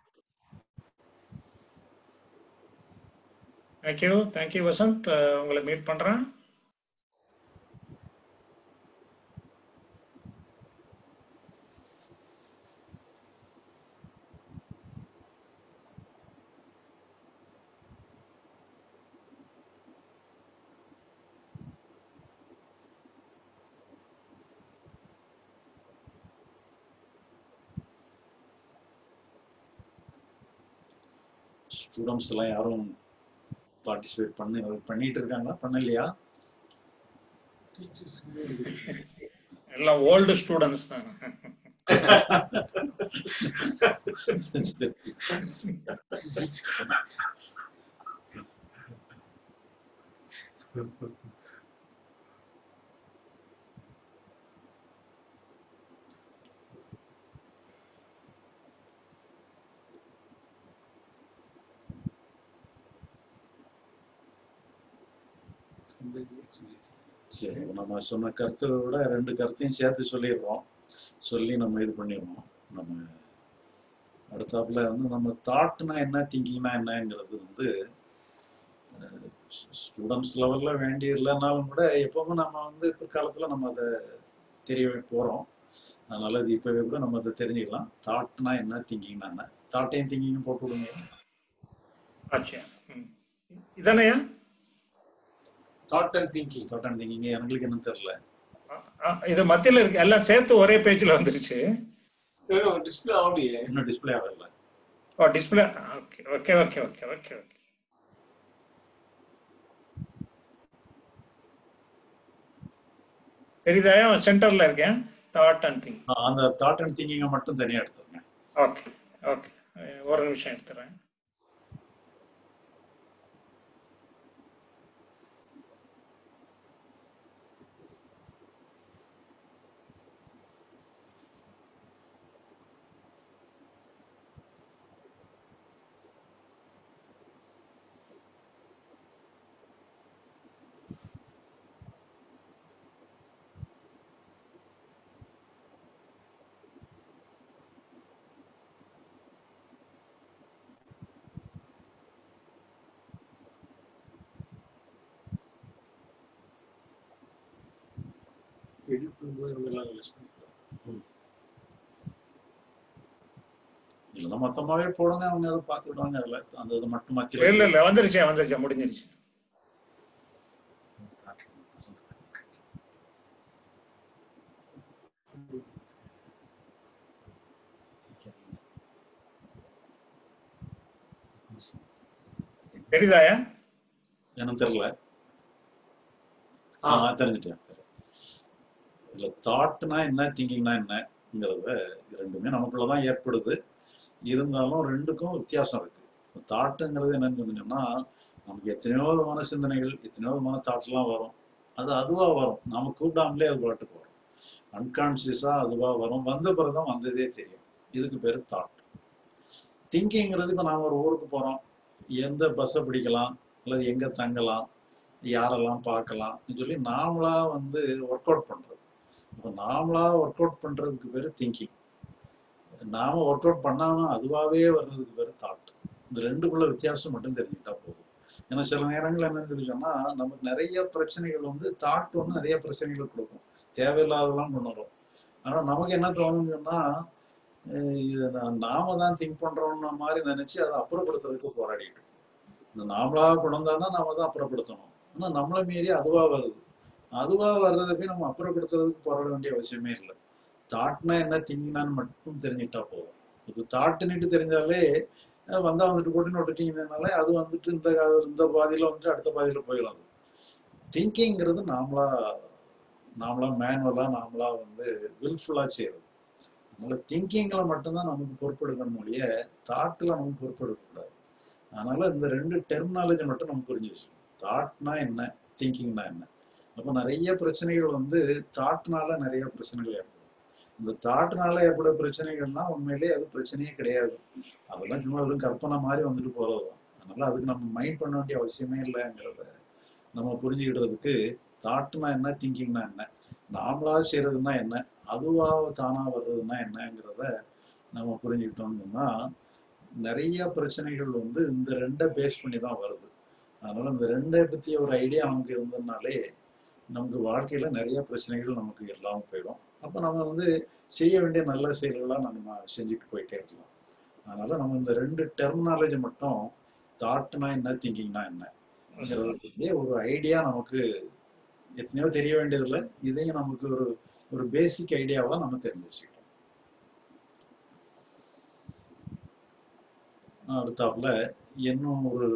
Speaker 1: தேங்க்யூ தேங்க்யூ வசந்த் அஹ் உங்களை மீட் பண்றேன்
Speaker 2: ஸ்டூடெண்ட்ஸ் எல்லாம் யாரும் பார்ட்டிசிபேட் பண்ணி பண்ணிட்டு இருக்காங்களா பண்ணலையா
Speaker 3: டீச்சர்ஸ்
Speaker 1: எல்லாம் ஓல்டு ஸ்டூடெண்ட்ஸ் தான்
Speaker 2: சரி. சரி நம்ம சொன்ன கருத்தை விட ரெண்டு கருத்தையும் சேர்த்து சொல்லிடுறோம் சொல்லி நம்ம இது பண்ணிடுவோம் நம்ம அடுத்தாப்புல வந்து நம்ம தாட்னா என்ன திங்கிங்னா என்னங்கிறது வந்து ஸ்டூடெண்ட்ஸ் லெவல்ல வேண்டி இல்லைனாலும் கூட எப்பவுமே நம்ம வந்து பிற்காலத்துல நம்ம அதை தெரிய போறோம் அதனால இது இப்பவே கூட நம்ம அதை தெரிஞ்சுக்கலாம் தாட்னா என்ன திங்கிங்னா என்ன தாட்டையும் திங்கிங்கும் போட்டு விடுங்க
Speaker 1: ஆச்சு ம். இதானயா
Speaker 3: thought and thinking
Speaker 2: thought and thinking எங்களுக்கு என்ன தெரியல
Speaker 1: ஆ, இது மத்தியில இருக்கு எல்லாம் சேர்த்து ஒரே பேஜ்ல வந்துருச்சு
Speaker 3: டிஸ்பிளே ஆகலையே
Speaker 2: இன்னும் டிஸ்பிளே ஆகல
Speaker 1: oh display okay okay okay okay okay okay தெரியுதாயா சென்டர்ல இருக்கேன் தாட் அண்ட் திங்
Speaker 2: ஆஹ் அந்த தாட் அண்ட் திங்கிங்கை மட்டும் தனியா எடுத்துருங்க
Speaker 1: ஓகே ஓகே ஒரு நிமிஷம் எடுத்துறேன்
Speaker 3: எடிட் பண்ணும்போது நம்ம எல்லாம் ரிலீஸ் பண்ணிக்கலாம்
Speaker 2: இல்லைன்னா மொத்தமாவே போடுங்க அவங்க அதை பார்த்துக்கிடுவாங்க அதில் அந்த இது மட்டும் மத்தியில்
Speaker 1: இல்ல இல்ல வந்துருச்சு வந்துருச்சு முடிஞ்சிருச்சு தெரியுதாயா
Speaker 2: எனக்கு தெரியல
Speaker 3: ஆ.
Speaker 2: ஆ தெரிஞ்சுட்டேன் இல்ல தாட்னா என்ன திங்கிங்னா என்னங்கிறத இது ரெண்டுமே நமக்குள்ளதான் ஏற்படுது இருந்தாலும் ரெண்டுக்கும் வித்தியாசம் இருக்கு தாட்டுங்கிறது என்னன்னு சொன்னீங்கன்னா நமக்கு எத்தனையோ விதமான சிந்தனைகள் எத்தனையோ விதமான தாட்லாம் வரும் அது அதுவா வரும் நாம கூப்பிடாமலே அது பாட்டுக்கு வரும் அன்கான்சியஸா அதுவா வரும் வந்த பிறகுதான் வந்ததே தெரியும் இதுக்கு பேரு தாட் திங்கிங்கிறது இப்போ நாம ஒரு ஊருக்கு போறோம் எந்த பஸ்ஸை பிடிக்கலாம் அல்லது எங்க தங்கலாம் யாரெல்லாம் பார்க்கலாம் சொல்லி நாமளா வந்து ஒர்க் அவுட் பண்றது இப்போ நாமளா ஒர்க் அவுட் பண்றதுக்கு பேரு திங்கிங் நாம ஒர்க் அவுட் பண்ணாம அதுவாகவே வர்றதுக்கு பேரு தாட் இந்த ரெண்டுக்குள்ள வித்தியாசம் மட்டும் தெரிஞ்சுக்கிட்டா போதும் ஏன்னா சில நேரங்கள் என்னன்னு சொல்லி சொன்னா நமக்கு நிறைய பிரச்சனைகள் வந்து தாட் வந்து நிறைய பிரச்சனைகள் கொடுக்கும் தேவையில்லாதெல்லாம் கொண்டு வரும் ஆனா நமக்கு என்ன தோணும்னு சொன்னா அஹ் இது நா- நாம தான் திங்க் பண்றோம்ன மாதிரி நினைச்சு அதை அப்புறப்படுத்துறதுக்கு போராடிட்டு இருக்கோம். இந்த நாமளா குணந்தானா நாம தான் அப்புறப்படுத்தணும் ஆனா நம்மளை மீறி அதுவா வருது அதுவா வர்றதை போய் நம்ம அப்புறப்படுத்துறதுக்கு போராட வேண்டிய அவசியமே இல்லை தாட்னா என்ன திங்கினான்னு மட்டும் தெரிஞ்சுக்கிட்டா போதும் இது தாட்டுன்னுட்டு தெரிஞ்சாலே அஹ் வந்தா வந்துட்டு போட்டுன்னு விட்டுட்டீங்கனாலே அது வந்துட்டு இந்த கா- இந்த பாதியில வந்துட்டு அடுத்த பாதியில போயிடும் அது திங்கிங்கிறது நாமளா நாமளா மேனுவலா நாமளா வந்து வில்ஃபுல்லா செய்யறது அதனால திங்கிங்ல மட்டும்தான் நமக்கு பொறுப்பெடுக்கணும் ஒழிய தாட்ல நமக்கு பொறுப்பெடுக்கக்கூடாது அதனால இந்த ரெண்டு டெர்மினாலஜி மட்டும் நம்ம புரிஞ்சு வச்சுக்கணும் தாட்னா என்ன திங்கிங்னா என்ன அப்போ நிறைய பிரச்சனைகள் வந்து தாட்னால நிறைய பிரச்சனைகள் ஏற்படும் இந்த தாட்னால ஏற்பட பிரச்சனைகள்னா உண்மையிலேயே அது பிரச்சனையே கிடையாது அதெல்லாம் சும்மா வெறும் கற்பனை மாதிரி வந்துட்டு போறதுதான் அதனால அதுக்கு நம்ம மைண்ட் பண்ண வேண்டிய அவசியமே இல்லைங்கிறத நம்ம புரிஞ்சுக்கிட்டதுக்கு தாட்னா என்ன திங்கிங்னா என்ன நாமளா செய்யறதுன்னா என்ன அதுவா தானா வர்றதுன்னா என்னங்கிறத நம்ம புரிஞ்சுக்கிட்டோம்னா நிறைய பிரச்சனைகள் வந்து இந்த ரெண்டை பேஸ் பண்ணி தான் வருது அதனால இந்த ரெண்டை பத்திய ஒரு ஐடியா நமக்கு இருந்ததுனாலே நமக்கு வாழ்க்கையில நிறைய பிரச்சனைகள் நமக்கு இல்லாம போயிடும் அப்ப நம்ம வந்து செய்ய வேண்டிய நல்ல செயல்களா நம்ம செஞ்சுட்டு போயிட்டே இருக்கலாம் அதனால நம்ம இந்த ரெண்டு டெர்மினாலஜி மட்டும் தாட்னா என்ன திங்கிங்னா என்னங்கிறத பத்தியே ஒரு ஐடியா நமக்கு எத்தனையோ தெரிய வேண்டியதில்லை இதையும் நமக்கு ஒரு ஒரு பேசிக் ஐடியாவா நம்ம தெரிஞ்சு வச்சுக்கிட்டோம் அடுத்தாப்புல இன்னும் ஒரு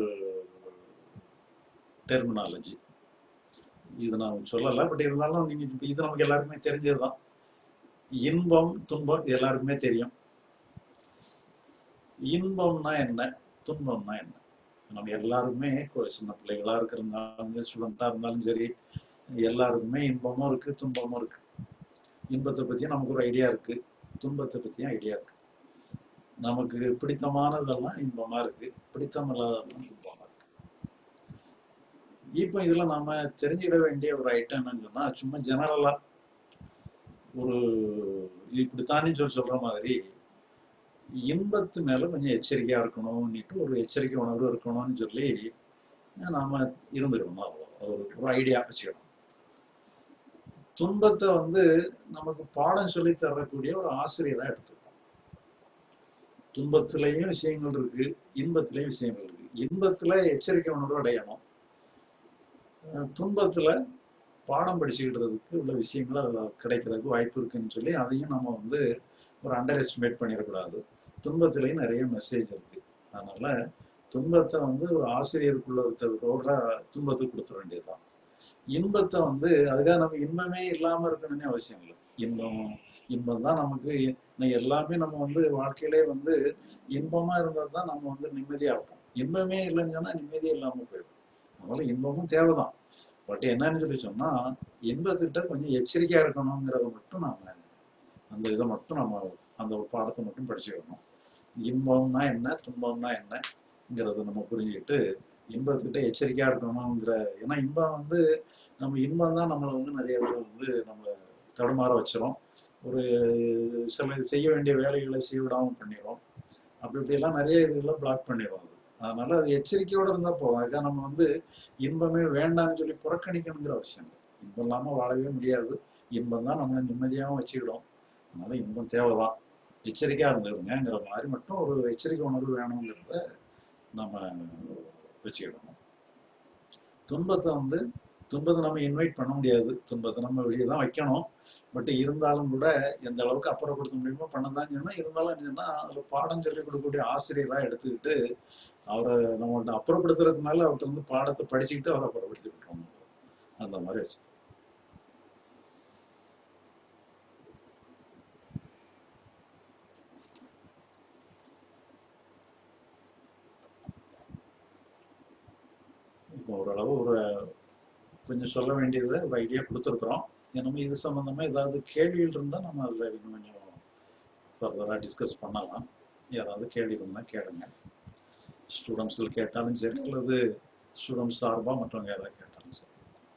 Speaker 2: டெர்மினாலஜி இது நான் சொல்லலை பட் இருந்தாலும் நீங்க இப்ப இது நமக்கு எல்லாருக்குமே தெரிஞ்சதுதான் இன்பம் துன்பம் இது எல்லாருக்குமே தெரியும் இன்பம்னா என்ன துன்பம்னா என்ன நம்ம எல்லாருமே கொ- சின்ன பிள்ளைகளா இருக்கிறதாலும் ஸ்டூடெண்டா இருந்தாலும் சரி எல்லாருக்குமே இன்பமும் இருக்கு துன்பமும் இருக்கு இன்பத்தை பத்தியும் நமக்கு ஒரு ஐடியா இருக்கு துன்பத்தை பத்தியும் ஐடியா இருக்கு நமக்கு பிடித்தமானதெல்லாம் இன்பமா இருக்கு பிடித்தம் இல்லாததெல்லாம் துன்பமா இருக்கு இப்போ இதுல நாம தெரிஞ்சிட வேண்டிய ஒரு ஐட்டம் என்னன்னு சொன்னா சும்மா ஜெனரலா ஒரு இப்படித்தானே சொல்லி சொல்ற மாதிரி இன்பத்து மேல கொஞ்சம் எச்சரிக்கையா இருக்கணும்னுட்டு ஒரு எச்சரிக்கை உணர்வு இருக்கணும்னு சொல்லி நாம இருந்துக்கணும் அவ்வளோ அது ஒரு ஒரு ஐடியா வச்சுக்கணும் துன்பத்தை வந்து நமக்கு பாடம் சொல்லி தரக்கூடிய ஒரு ஆசிரியரா எடுத்துக்கணும் துன்பத்திலையும் விஷயங்கள் இருக்கு இன்பத்திலையும் விஷயங்கள் இருக்கு இன்பத்துல எச்சரிக்கை உணர்வு அடையணும் அஹ் துன்பத்துல பாடம் படிச்சுக்கிட்டதுக்கு உள்ள விஷயங்கள் அதுல கிடைக்கிறதுக்கு வாய்ப்பு இருக்குன்னு சொல்லி அதையும் நம்ம வந்து ஒரு அண்டர் எஸ்டிமேட் பண்ணிடக்கூடாது துன்பத்திலையும் நிறைய மெசேஜ் இருக்கு அதனால துன்பத்தை வந்து ஒரு ஆசிரியருக்குள்ள ஒருத்தரோட துன்பத்தை கொடுத்துட வேண்டியதுதான் இன்பத்தை வந்து அதுக்காக நம்ம இன்பமே இல்லாம இருக்கணும்னு அவசியம் இல்லை இன்பம் இன்பம் தான் நமக்கு இன்னைக்கு எல்லாமே நம்ம வந்து வாழ்க்கையிலே வந்து இன்பமா இருந்தால் தான் நம்ம வந்து நிம்மதியா இருப்போம் இன்பமே இல்லைன்னு சொன்னா நிம்மதியே இல்லாம போயிடும் அதனால இன்பமும் தேவைதான் பட் என்னன்னு சொல்லி சொன்னா இன்பத்திட்ட கொஞ்சம் எச்சரிக்கையா இருக்கணுங்கிறத மட்டும் நாம அந்த இதை மட்டும் நம்ம அந்த ஒரு பாடத்தை மட்டும் படிச்சுக்கணும் இன்பம்னா என்ன துன்பம்னா என்னங்கிறத நம்ம புரிஞ்சுக்கிட்டு இன்பத்துக்கிட்ட எச்சரிக்கையா இருக்கணுங்கிற ஏன்னா இன்பம் வந்து நம்ம இன்பம் தான் நம்மளை வந்து நிறைய இதுல வந்து நம்மளை தடுமாற வச்சிரும் ஒரு சில செய்ய வேண்டிய வேலைகளை செய்ய விடாம பண்ணிடும் அப்படி இப்படியெல்லாம் நிறைய இதெல்லாம் பிளாக் பண்ணிடும் அது அதனால அது எச்சரிக்கையோட இருந்தா போதும் அதுக்காக நம்ம வந்து இன்பமே வேண்டாம்னு சொல்லி புறக்கணிக்கணுங்கிற அவசியம் இல்லை இன்பம் இல்லாம வாழவே முடியாது இன்பம் தான் நம்மளை நிம்மதியாகவும் வச்சுக்கிடும் அதனால இன்பம் தேவைதான் எச்சரிக்கையா இருந்துடுங்கிற மாதிரி மட்டும் ஒரு எச்சரிக்கை உணர்வு வேணுங்கிறத நம்ம வச்சுக்கிடணும் துன்பத்தை வந்து துன்பத்தை நம்ம இன்வைட் பண்ண முடியாது துன்பத்தை நம்ம வெளியே தான் வைக்கணும் பட் இருந்தாலும் கூட எந்த அளவுக்கு அப்புறப்படுத்த முடியுமோ பண்ணதான் சொன்னா இருந்தாலும் என்னன்னா அதுல பாடம் சொல்லி கொடுக்கக்கூடிய ஆசிரியரா எடுத்துக்கிட்டு அவரை நம்மள்ட்ட அப்புறப்படுத்துறதுக்கு மேல அவர்கிட்ட வந்து பாடத்தை படிச்சுக்கிட்டு அவரை அப்புறப்படுத்தி விட்டுறோம் அந்த மாதிரி வச்சு இப்போ ஓரளவு ஒரு கொஞ்சம் சொல்ல வேண்டியதை ஒரு ஐடியா கொடுத்துருக்குறோம் நம்ம இது சம்மந்தமா ஏதாவது கேள்விகள் இருந்தால் நம்ம அதில் இன்னும் கொஞ்சம் ஃபர்தராக டிஸ்கஸ் பண்ணலாம் யாராவது கேள்வி இருந்தால் கேளுங்க ஸ்டூடெண்ட்ஸில் கேட்டாலும் சரி அல்லது ஸ்டூடெண்ட்ஸ் சார்பாக மற்றவங்க யாராவது கேட்டாலும் சரி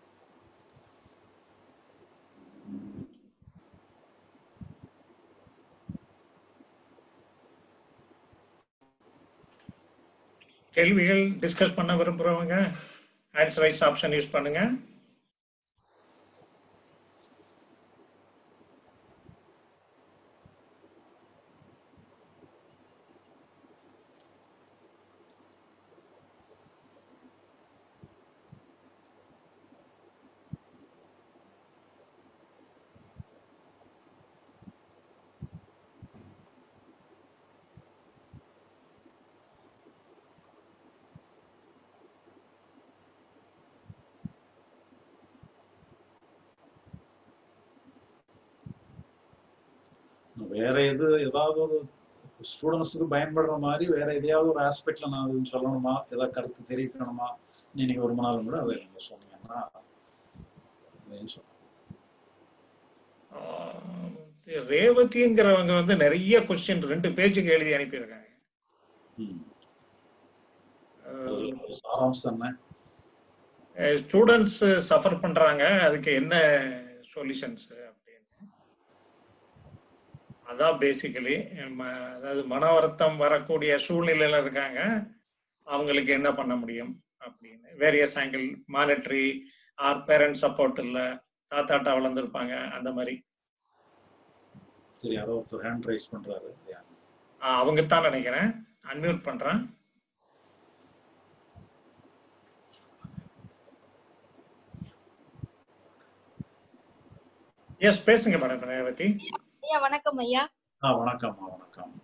Speaker 1: கேள்விகள் டிஸ்கஸ் பண்ண விரும்புறவங்க ஹேண்ட்ஸ் ரைஸ் ஆப்ஷன் யூஸ் பண்ணுங்க
Speaker 2: வேற எது ஏதாவது ஒரு ஸ்டூடெண்ட்ஸுக்கு பயன்படுற மாதிரி வேற எதையாவது ஒரு ஆஸ்பெக்ட்ல நான் எதுவும் சொல்லணுமா ஏதாவது கருத்து தெரிவிக்கணுமா நீங்க விரும்பினாலும் கூட அதை நீங்க சொன்னீங்கன்னா அதையும் சொல்லுங்க.
Speaker 1: ஆஹ் ரேவதிங்கிறவங்க வந்து நிறைய கொஸ்டின் ரெண்டு பேஜுக்கு எழுதி அனுப்பியிருக்காங்க
Speaker 2: ம். அதுல ஒரு சாராம்சம் என்ன
Speaker 1: ஸ்டூடெண்ட்ஸ் சஃபர் பண்றாங்க அதுக்கு என்ன சொல்யூஷன்ஸ் அப்படின்னு அதான் பேசிக்கலி அதாவது மன வருத்தம் வரக்கூடிய சூழ்நிலையில இருக்காங்க அவங்களுக்கு என்ன பண்ண முடியும் அப்படின்னு various angle monetary or parent support இல்லை தாத்தாட்டா வளர்ந்துருப்பாங்க அந்த மாதிரி
Speaker 2: சரி யாரோ ஒருத்தர் ஹேண்ட் ரைஸ் பண்றாரு யார்?
Speaker 1: ஆஹ் அவங்க தான் நினைக்கிறேன் அன்மியூட் பண்றேன் எஸ் பேசுங்க மேடம் ரேவதி
Speaker 6: ஐயா வணக்கம் ஐயா
Speaker 2: ஆ வணக்கம்மா வணக்கம்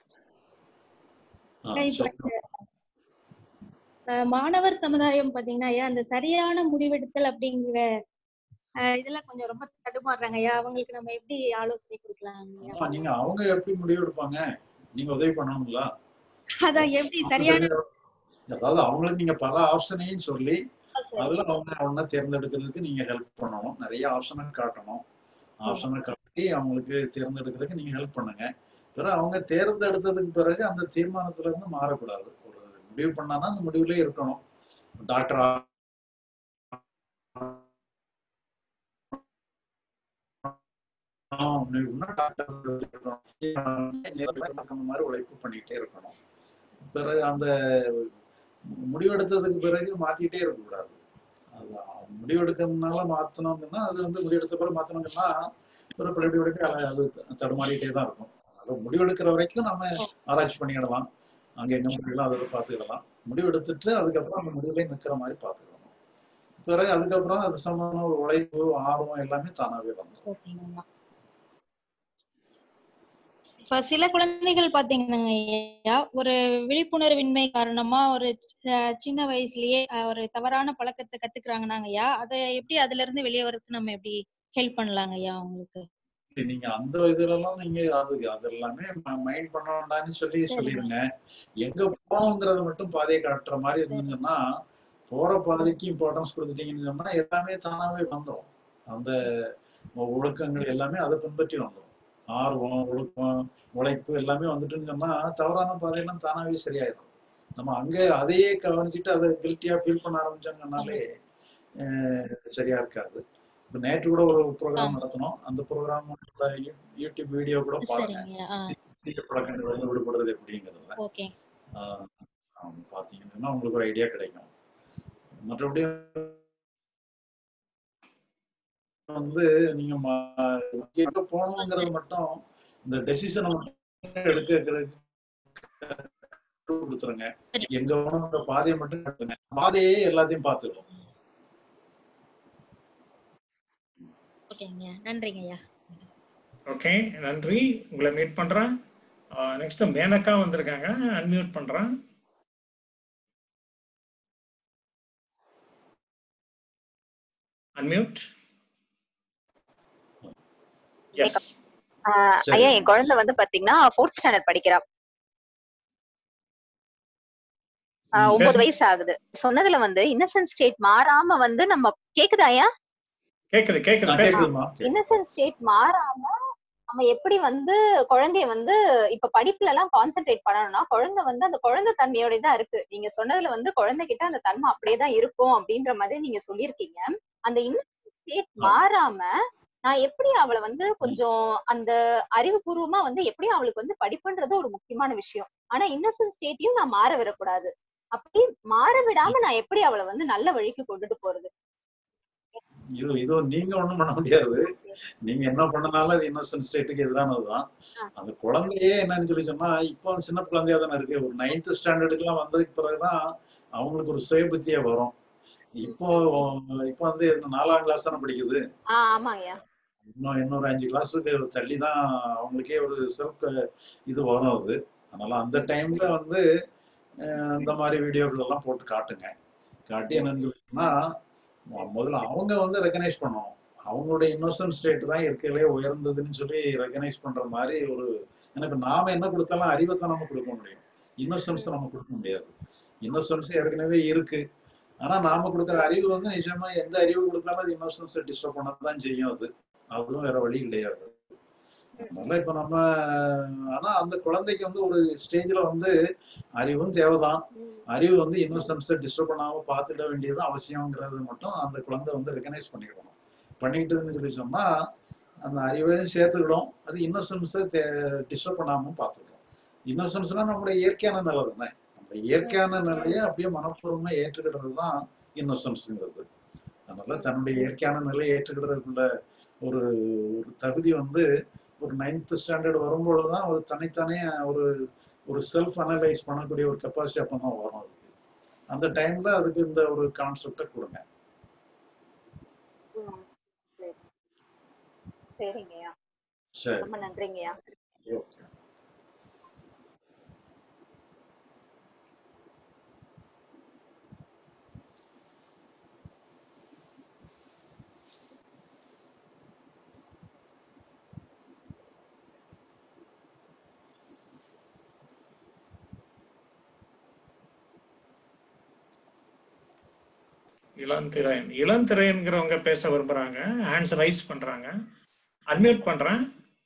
Speaker 2: ஆ,
Speaker 6: ஐயா, இப்ப
Speaker 2: சொல்லுங்க.
Speaker 6: அஹ், மாணவர் சமுதாயம் பாத்தீங்கன்னா ஐயா அந்த சரியான முடிவெடுத்தல் அப்படிங்கிற அஹ், இதெல்லாம் கொஞ்சம் ரொம்ப தடுமாறுறாங்க ஐயா அவங்களுக்கு நம்ம எப்படி ஆலோசனை கொடுக்கலாம் ஐயா
Speaker 2: ஆமா நீங்க அவங்க எப்படி முடிவு எடுப்பாங்க நீங்க உதவி பண்ணணுங்களா
Speaker 6: அதான் எப்படி சரியான
Speaker 2: அதாவது அவங்களுக்கு நீங்க பல ஆப்ஷனையும் சொல்லி
Speaker 6: சரி.
Speaker 2: அதுல அவங்க ஒன்ன தேர்ந்தெடுக்கிறதுக்கு நீங்க ஹெல்ப் பண்ணணும் நிறைய ஆப்ஷனை காட்டணும் ஆப்ஷனை காட்டி அவங்களுக்கு தேர்ந்தெடுக்கிறதுக்கு நீங்க ஹெல்ப் பண்ணுங்க பிறகு அவங்க தேர்ந்தெடுத்ததுக்கு பிறகு அந்த தீர்மானத்துல இருந்து மாறக்கூடாது ஒரு முடிவு பண்ணாதான் அந்த முடிவுலயே இருக்கணும் டாக்டர் படிக்கணும் இன்னும் டாக்டர் அந்த மாதிரி உழைப்பு பண்ணிக்கிட்டே இருக்கணும் பிறகு அந்த முடிவெடுத்ததுக்கு பிறகு மாத்திட்டே இருக்கக்கூடாது அது முடிவெடுக்கிறதுனால மாத்தணும்னா அது வந்து முடிவெடுத்த பிறகு மாத்தணும்னா பிறகு பழைய பழைய அது தடுமாறிட்டே தான் இருக்கும் அதனால முடிவெடுக்கிற வரைக்கும் நம்ம ஆராய்ச்சி பண்ணிக்கிடலாம் அங்க என்ன முடியலாம் அதை பார்த்துக்கிடலாம் முடிவெடுத்துட்டு அதுக்கப்புறம் அந்த முடிவுல நிக்கிற மாதிரி பார்த்துக்கணும் பிறகு அதுக்கப்புறம் அது சம்பந்தமான ஒரு உழைப்பு ஆர்வம் எல்லாமே தானாவே வந்துடும்
Speaker 6: ஓகேங்கய்யா இப்ப சில குழந்தைகள் பாத்தீங்கன்னா ஒரு விழிப்புணர்வின்மை காரணமா ஒரு அஹ், சின்ன வயசுலயே அஹ், ஒரு தவறான பழக்கத்தை கத்துக்கிறாங்கன்னாங்கய்யா அதை எப்படி அதுல இருந்து வெளியே வரதுக்கு நம்ம எப்படி ஹெல்ப் பண்ணலாங்கய்யா அவங்களுக்கு
Speaker 2: நீங்க அந்த இதுலலாம் நீங்க அது அது எல்லாமே மைண்ட் பண்ண வேண்டாம்னு சொல்லி சொல்லிருங்க எங்க போகணுங்கிறத மட்டும் பாதையை காட்டுற மாதிரி இருந்துச்சுன்னா போற பாதைக்கு இம்பார்ட்டன்ஸ் கொடுத்துட்டீங்கன்னு சொன்னா எல்லாமே தானாவே வந்துடும் அந்த ஒழுக்கங்கள் எல்லாமே அதை பின்பற்றி வந்துடும் ஆர்வம் ஒழுக்கம் உழைப்பு எல்லாமே வந்துட்டுன்னு சொன்னா தவறான பாதையெல்லாம் தானாவே சரியாயிடும் நம்ம அங்க அதையே கவனிச்சுட்டு அதை கில்ட்டியா ஃபீல் பண்ண ஆரம்பிச்சாங்கனாலே அஹ், சரியா இருக்காது இப்ப நேற்று கூட ஒரு ப்ரோக்ராம் நடத்தினோம் அந்த ப்ரோக்ராம் யூடியூப் வீடியோ கூட பாருங்க
Speaker 6: சரிங்கய்யா ஆ
Speaker 2: தீய பழக்கங்கள் வந்து விடுபடுறது எப்படிங்கிறதுல
Speaker 6: ஓகே
Speaker 2: ஆஹ் ஆஹ் பாத்தீங்கன்னா உங்களுக்கு ஒரு ஐடியா கிடைக்கும் மற்றபடி வந்து நீங்க ம- எங்க போகணுங்கிறது மட்டும் இந்த டெசிஷனை எடுக்க கொடுத்துருங்க எங்க போகணுங்கிற பாதையை மட்டும் காட்டுங்க பாதையே எல்லாத்தையும் பார்த்துடும்
Speaker 6: ஓகேங்கய்யா நன்றிங்கய்யா
Speaker 1: ஓகே நன்றி உங்களை மீட் பண்றேன் நெக்ஸ்ட் மேனக்கா வந்திருக்காங்க அன்மியூட் பண்றேன் அன்மியூட் எஸ்
Speaker 7: ஆஹ்
Speaker 2: சரி.
Speaker 7: ஐயா என் குழந்தை வந்து பாத்தீங்கன்னா ஃபோர்த் ஸ்டாண்டர்ட் படிக்கிறா ஆஹ்
Speaker 2: ம்,
Speaker 7: ஒன்பது
Speaker 1: பேசு.
Speaker 7: வயசு ஆகுது சொன்னதுல வந்து இன்னசென்ட் ஸ்டேட் மாறாம வந்து நம்ம கேக்குதா ஐயா
Speaker 1: கேக்குது கேக்குது
Speaker 2: நான்
Speaker 1: பேசுங்க
Speaker 2: கேக்குதுமா
Speaker 7: இன்னசென்ட் ஸ்டேட் மாறாம நம்ம எப்படி வந்து குழந்தைய வந்து இப்ப படிப்புல எல்லாம் கான்சென்ட்ரேட் பண்ணணும்னா குழந்தை வந்து அந்த குழந்தை தன்மையோட தான் இருக்கு நீங்க சொன்னதுல வந்து குழந்தை கிட்ட அந்த தன்மை அப்படியே தான் இருக்கும் அப்படின்ற மாதிரி நீங்க சொல்லியிருக்கீங்க அந்த இன்னசென்ட் ஸ்டேட் மாறாம நான் எப்படி அவளை வந்து கொஞ்சம் அந்த அறிவுபூர்வமா வந்து எப்படி அவளுக்கு வந்து படிப்புன்றது ஒரு முக்கியமான விஷயம் ஆனா இன்னசென்ட் ஸ்டேட்டையும் நான் மாற விடக்கூடாது அப்படி மாற விடாம நான் எப்படி அவளை வந்து நல்ல வழிக்கு கொண்டுட்டு போறது
Speaker 2: இது இது நீங்க ஒண்ணும் பண்ண முடியாது நீங்க என்ன பண்ணனாலும் அது இன்னோசன்ட் ஸ்டேட்டுக்கு எதிரானதுதான் அந்த குழந்தையே என்னன்னு சொல்லி சொன்னா இப்போ சின்ன குழந்தையா தானே இருக்கு ஒரு நைன்த் ஸ்டாண்டர்டுக்கு எல்லாம் வந்ததுக்கு பிறகுதான் அவங்களுக்கு ஒரு சுய புத்தியே வரும் இப்போ இப்போ வந்து என்ன நாலாம் கிளாஸ் தானே படிக்குது
Speaker 7: ஆஹ் ஆமாங்கய்யா
Speaker 2: இன்னும் இன்னொரு அஞ்சு கிளாஸுக்கு தள்ளி தான் அவங்களுக்கே ஒரு செல்ஃப் இது வரும் அது அதனால அந்த டைம்ல வந்து அஹ், இந்த மாதிரி வீடியோக்கள் எல்லாம் போட்டு காட்டுங்க காட்டி என்னன்னு சொல்லிட்டுனா முதல்ல அவங்க வந்து ரெக்கனைஸ் பண்ணணும் அவங்களுடைய இன்னோசன்ட் ஸ்டேட் தான் இருக்கையிலே உயர்ந்ததுன்னு சொல்லி ரெக்கனைஸ் பண்ற மாதிரி ஒரு ஏன்னா இப்ப நாம என்ன கொடுத்தாலும் அறிவை தான் நம்ம கொடுக்க முடியும் இன்னோசன்ஸ் நம்ம கொடுக்க முடியாது இன்னோசன்ஸ் ஏற்கனவே இருக்கு ஆனா நாம கொடுக்குற அறிவு வந்து நிஜமா எந்த அறிவு கொடுத்தாலும் அது இன்னோசன்ஸை டிஸ்டர்ப் பண்ணதான் செய்யும் அது அதுவும் வேற வழி கிடையாது அதனால இப்ப நம்ம ஆனா அந்த குழந்தைக்கு வந்து ஒரு ஸ்டேஜ்ல வந்து அறிவும் தேவைதான் அறிவு வந்து இன்னொசன்ஸை டிஸ்டர்ப் பண்ணாம பார்த்துட வேண்டியது அவசியங்கிறது மட்டும் அந்த குழந்தை வந்து ரெகனைஸ் பண்ணிக்கிடணும் பண்ணிக்கிட்டதுன்னு சொல்லி சொன்னா அந்த அறிவையும் சேர்த்துக்கிடும் அது இன்னொசன்ஸை டிஸ்டர்ப் பண்ணாம பார்த்துக்கிடும் இன்னொசன்ஸ்னா நம்மளுடைய இயற்கையான நிலை தானே நம்ம இயற்கையான நிலையை அப்படியே மனப்பூர்வமா ஏற்றுக்கிடுறது தான் இன்னொசன்ஸுங்கிறது அதனால தன்னுடைய இயற்கையான நிலையை ஏற்றுக்கிடுறதுக்குள்ள ஒரு ஒரு தகுதி வந்து ஒரு நைன்த் ஸ்டாண்டர்ட் வரும்பொழுது தான் ஒரு தனித்தானே ஒரு ஒரு செல்ஃப் அனலைஸ் பண்ணக்கூடிய ஒரு கெப்பாசிட்டி அப்போ தான் வரும் அதுக்கு அந்த டைம்ல அதுக்கு இந்த ஒரு கான்செப்டை கொடுங்க
Speaker 7: ம், சரி. சரிங்கய்யா
Speaker 2: சரி
Speaker 7: ரொம்ப நன்றிங்கய்யா
Speaker 2: ஓகே
Speaker 1: இளந்திரையன் இளந்திரையன்கிறவங்க பேச விரும்புறாங்க ஹேண்ட்ஸ் ரைஸ் பண்றாங்க அன்மியூட் பண்றேன்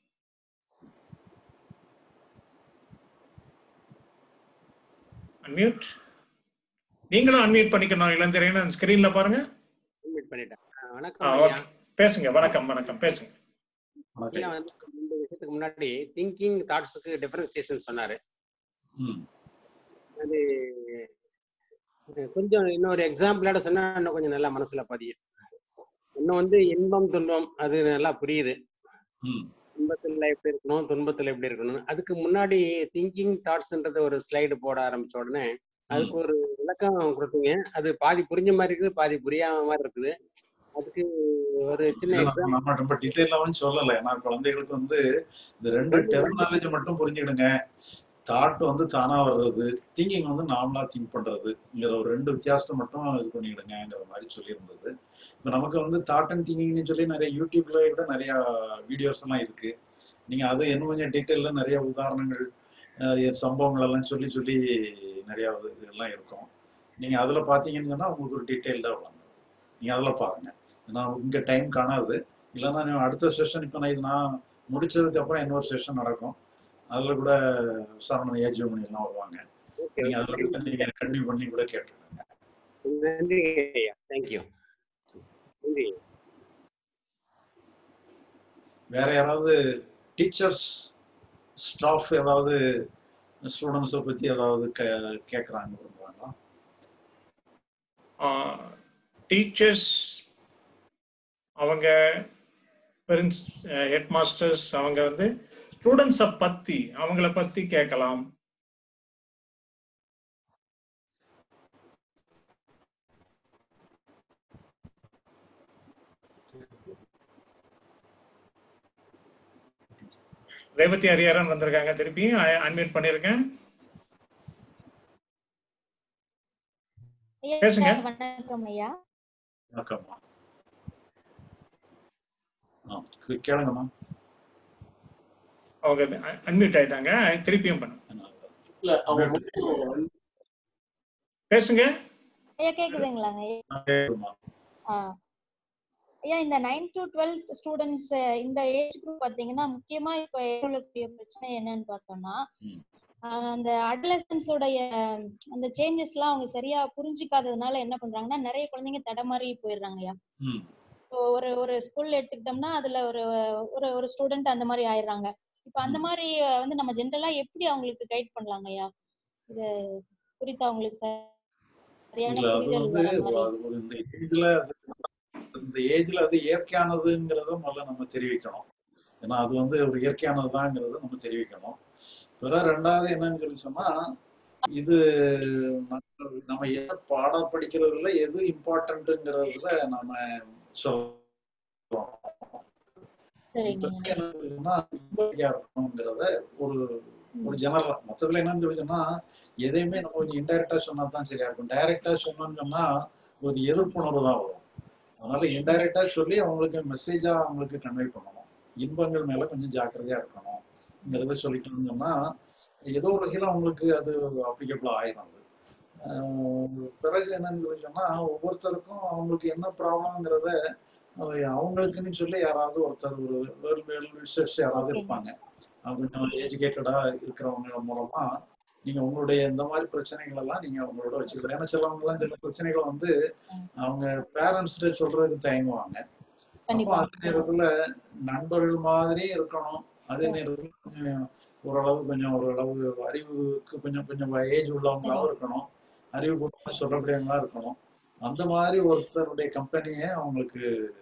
Speaker 1: அன்மியூட் நீங்களும் அன்மியூட் பண்ணிக்கணும் இளந்திரையன் அந்த ஸ்கிரீன்ல பாருங்க
Speaker 8: அட்மிட் பண்ணிட்டேன் ஆ,
Speaker 1: ஆ,
Speaker 8: வணக்கம் ஐயா
Speaker 1: ஓகே பேசுங்க வணக்கம் வணக்கம் பேசுங்க
Speaker 2: வணக்கம்
Speaker 8: ஐயா
Speaker 2: ஐயா
Speaker 8: வந்து ரெண்டு விஷயத்துக்கு முன்னாடி திங்கிங் தாட்ஸுக்கு டிஃபரன்சியேஷன் சொன்னாரு
Speaker 2: ம்
Speaker 8: அது அஹ், கொஞ்சம் இன்னொரு எக்ஸாம்பிளோட சொன்னா இன்னும் கொஞ்சம் நல்லா மனசுல பதியும் இன்னும் வந்து இன்பம் துன்பம் அது நல்லா புரியுது
Speaker 2: ம்
Speaker 8: இன்பத்துல எப்படி இருக்கணும் துன்பத்துல எப்படி இருக்கணும் அதுக்கு முன்னாடி திங்கிங் தாட்ஸ்ன்றது ஒரு ஸ்லைடு போட ஆரம்பிச்ச உடனே
Speaker 2: ம்
Speaker 8: அதுக்கு ஒரு விளக்கம் கொடுத்தீங்க அது பாதி புரிஞ்ச மாதிரி இருக்குது பாதி புரியாம மாதிரி இருக்குது அதுக்கு ஒரு சின்ன
Speaker 2: இல்ல நம்ம
Speaker 8: எக்ஸாம்பிள்
Speaker 2: நம்ம ரொம்ப டீட்டெயிலாவும் சொல்லல ஏன்னா குழந்தைகளுக்கு வந்து இந்த ரெண்டு டெர்மினாலஜி மட்டும் புரிஞ்சுக்கிடுங்க தாட் வந்து தானா வர்றது திங்கிங் வந்து நார்மலா திங்க் பண்றதுங்கிற ஒரு ரெண்டு வித்தியாசத்தை மட்டும் இது பண்ணிக்கிடுங்கிற மாதிரி சொல்லியிருந்தது இப்போ நமக்கு வந்து தாட் அண்ட் திங்கிங்னு சொல்லி நிறைய யூடியூப்ல கூட நிறைய வீடியோஸ் எல்லாம் இருக்கு நீங்க அது இன்னும் கொஞ்சம் டீட்டெயில நிறைய உதாரணங்கள் அஹ், சம்பவங்கள் எல்லாம் சொல்லி சொல்லி நிறைய இதெல்லாம் இருக்கும் நீங்க அதுல பாத்தீங்கன்னு சொன்னா உங்களுக்கு ஒரு டீட்டெயில் தான் வரும் நீங்க அதுல பாருங்க நான் இங்க டைம் காணாது இல்லைன்னா நான் அடுத்த செஷன் இப்போ நான் இது நான் முடிச்சதுக்கு அப்புறம் இன்னொரு செஷன் நடக்கும் அதுல கூட சரவணன் ஏஜிமணி எல்லாம் வருவாங்க
Speaker 8: ஓகே
Speaker 2: நீங்க அதுல கூட நீங்க கண்டினியூ பண்ணி கூட கேட்டுருங்க
Speaker 8: நன்றி ஐயா தேங்க்யூ நன்றி
Speaker 2: வேற யாராவது டீச்சர்ஸ் ஸ்டாஃப் ஏதாவது ஸ்டூடெண்ட்ஸை பத்தி ஏதாவது கே கேட்குறாங்க விரும்புறாங்களா
Speaker 1: டீச்சர்ஸ் அவங்க பெரின்ஸ் ஹெட் மாஸ்டர்ஸ் அவங்க வந்து ஸ்டூடெண்ட்ஸை பத்தி அவங்கள பத்தி கேட்கலாம் ரேவதி ஹரிஹரன் வந்திருக்காங்க திருப்பி அன்மியூட் பண்ணிருக்கேன்
Speaker 6: ஐயா
Speaker 1: பேசுங்க.
Speaker 6: வணக்கம் ஐயா
Speaker 2: வணக்கம்மா ஆ கே- கேளுங்கம்மா
Speaker 1: அவங்க அன்மியூட் ஆயிட்டாங்க திருப்பியும் பண்ணு
Speaker 3: இல்ல அவங்க மட்டும்
Speaker 1: பேசுங்க
Speaker 6: ஐயா கேக்குதுங்களாங்க ஐயா
Speaker 2: ஆ, கேளுங்கம்மா
Speaker 6: ஆ. ஐயா இந்த நைன் டு டுவெல்த் ஸ்டூடெண்ட்ஸ் இந்த ஏஜ் குரூப் பாத்தீங்கன்னா முக்கியமா இப்ப எதிர்கொள்ளக்கூடிய பிரச்சனை என்னன்னு பார்த்தோம்னா
Speaker 2: ம்.
Speaker 6: ஆஹ் அந்த adolescence உடைய அந்த சேஞ்சஸ் எல்லாம் அவங்க சரியா புரிஞ்சுக்காததுனால என்ன பண்றாங்கன்னா நிறைய குழந்தைங்க தடமாறி போயிடுறாங்க ஐயா
Speaker 2: ம்
Speaker 6: இப்போ ஒரு ஒரு ஸ்கூல்ல எடுத்துக்கிட்டோம்னா அதுல ஒரு ஒரு ஒரு ஸ்டூடெண்ட் அந்த மாதிரி ஆயிடுறாங்க இப்போ அந்த
Speaker 2: ம்.
Speaker 6: மாதிரி வந்து நம்ம ஜென்ரலா எப்படி அவங்களுக்கு கைட் பண்ணலாங்க ஐயா இது குறித்து அவங்களுக்கு சரியான
Speaker 2: இல்ல அது
Speaker 6: புரிதல்
Speaker 2: வந்து
Speaker 6: வர மாதிரி
Speaker 2: அது ஒரு இந்த ஏஜ்ல இந்த ஏஜ்ல அது இயற்கையானதுங்கிறத முதல்ல நம்ம தெரிவிக்கணும் ஏன்னா அது வந்து ஒரு இயற்கையானதுதாங்கிறத நம்ம தெரிவிக்கணும் பிற ரெண்டாவது என்னன்னு சொல்லி சொன்னா இது நம்ம நம்ம எதை பாடம் படிக்கிறதுல எது இம்பார்ட்டன்ட்ங்கிறதுல நம்ம சொல்லணும்
Speaker 6: சரிங்க
Speaker 2: இப்ப என்ன சொல்றதுன்னா இயற்கையா இருக்கணுங்கிறத ஒரு ஒரு ஜெனரல் மொத்தத்துல என்னன்னு சொல்லி சொன்னா எதையுமே நம்ம கொஞ்சம் இன்டைரக்டா சொன்னா தான் சரியா இருக்கும் டைரக்டா சொன்னோம்னு சொன்னா ஒரு எதிர்ப்புணர்வு தான் வரும் அதனால இன்டைரக்டா சொல்லி அவங்களுக்கு மெசேஜா அவங்களுக்கு கன்வே பண்ணணும் இன்பங்கள் மேல கொஞ்சம் ஜாக்கிரதையா இருக்கணும்ங்கிறத சொல்லிட்டோம்னு சொன்னா ஏதோ ஒரு வகையில அவங்களுக்கு அது அப்ளிகபிள் ஆயிரும் அது ஆஹ் பிறகு என்னன்னு சொல்லி சொன்னா ஒவ்வொருத்தருக்கும் அவங்களுக்கு என்ன ப்ராப்ளம்ங்கிறத அவங்களுக்குன்னு சொல்லி யாராவது ஒருத்தர் ஒரு வேல் வேல் ரிசர்ச் யாராவது
Speaker 6: ஓகேங்க
Speaker 2: இருப்பாங்க அவங்க கொஞ்சம் எஜுகேட்டடா இருக்கிறவங்க மூலமா நீங்க உங்களுடைய இந்த மாதிரி பிரச்சனைகள் எல்லாம் நீங்க அவங்களோட வச்சுக்கலாம் ஏன்னா சிலவங்க எல்லாம் சில பிரச்சனைகளை வந்து அவங்க பேரண்ட்ஸ்கிட்ட சொல்றதுக்கு தயங்குவாங்க அப்போ
Speaker 6: கண்டிப்பா
Speaker 2: அதே நேரத்துல நண்பர்கள் மாதிரி இருக்கணும் அதே நேரத்துல கொஞ்சம் ஓரளவு கொஞ்சம் ஓரளவு அறிவுக்கு கொஞ்சம் கொஞ்சம் ஏஜ் உள்ளவங்களாவும் இருக்கணும் அறிவுபூர்வமா சொல்லக்கூடியவங்களா இருக்கணும் அந்த மாதிரி ஒருத்தருடைய கம்பெனியை அவங்களுக்கு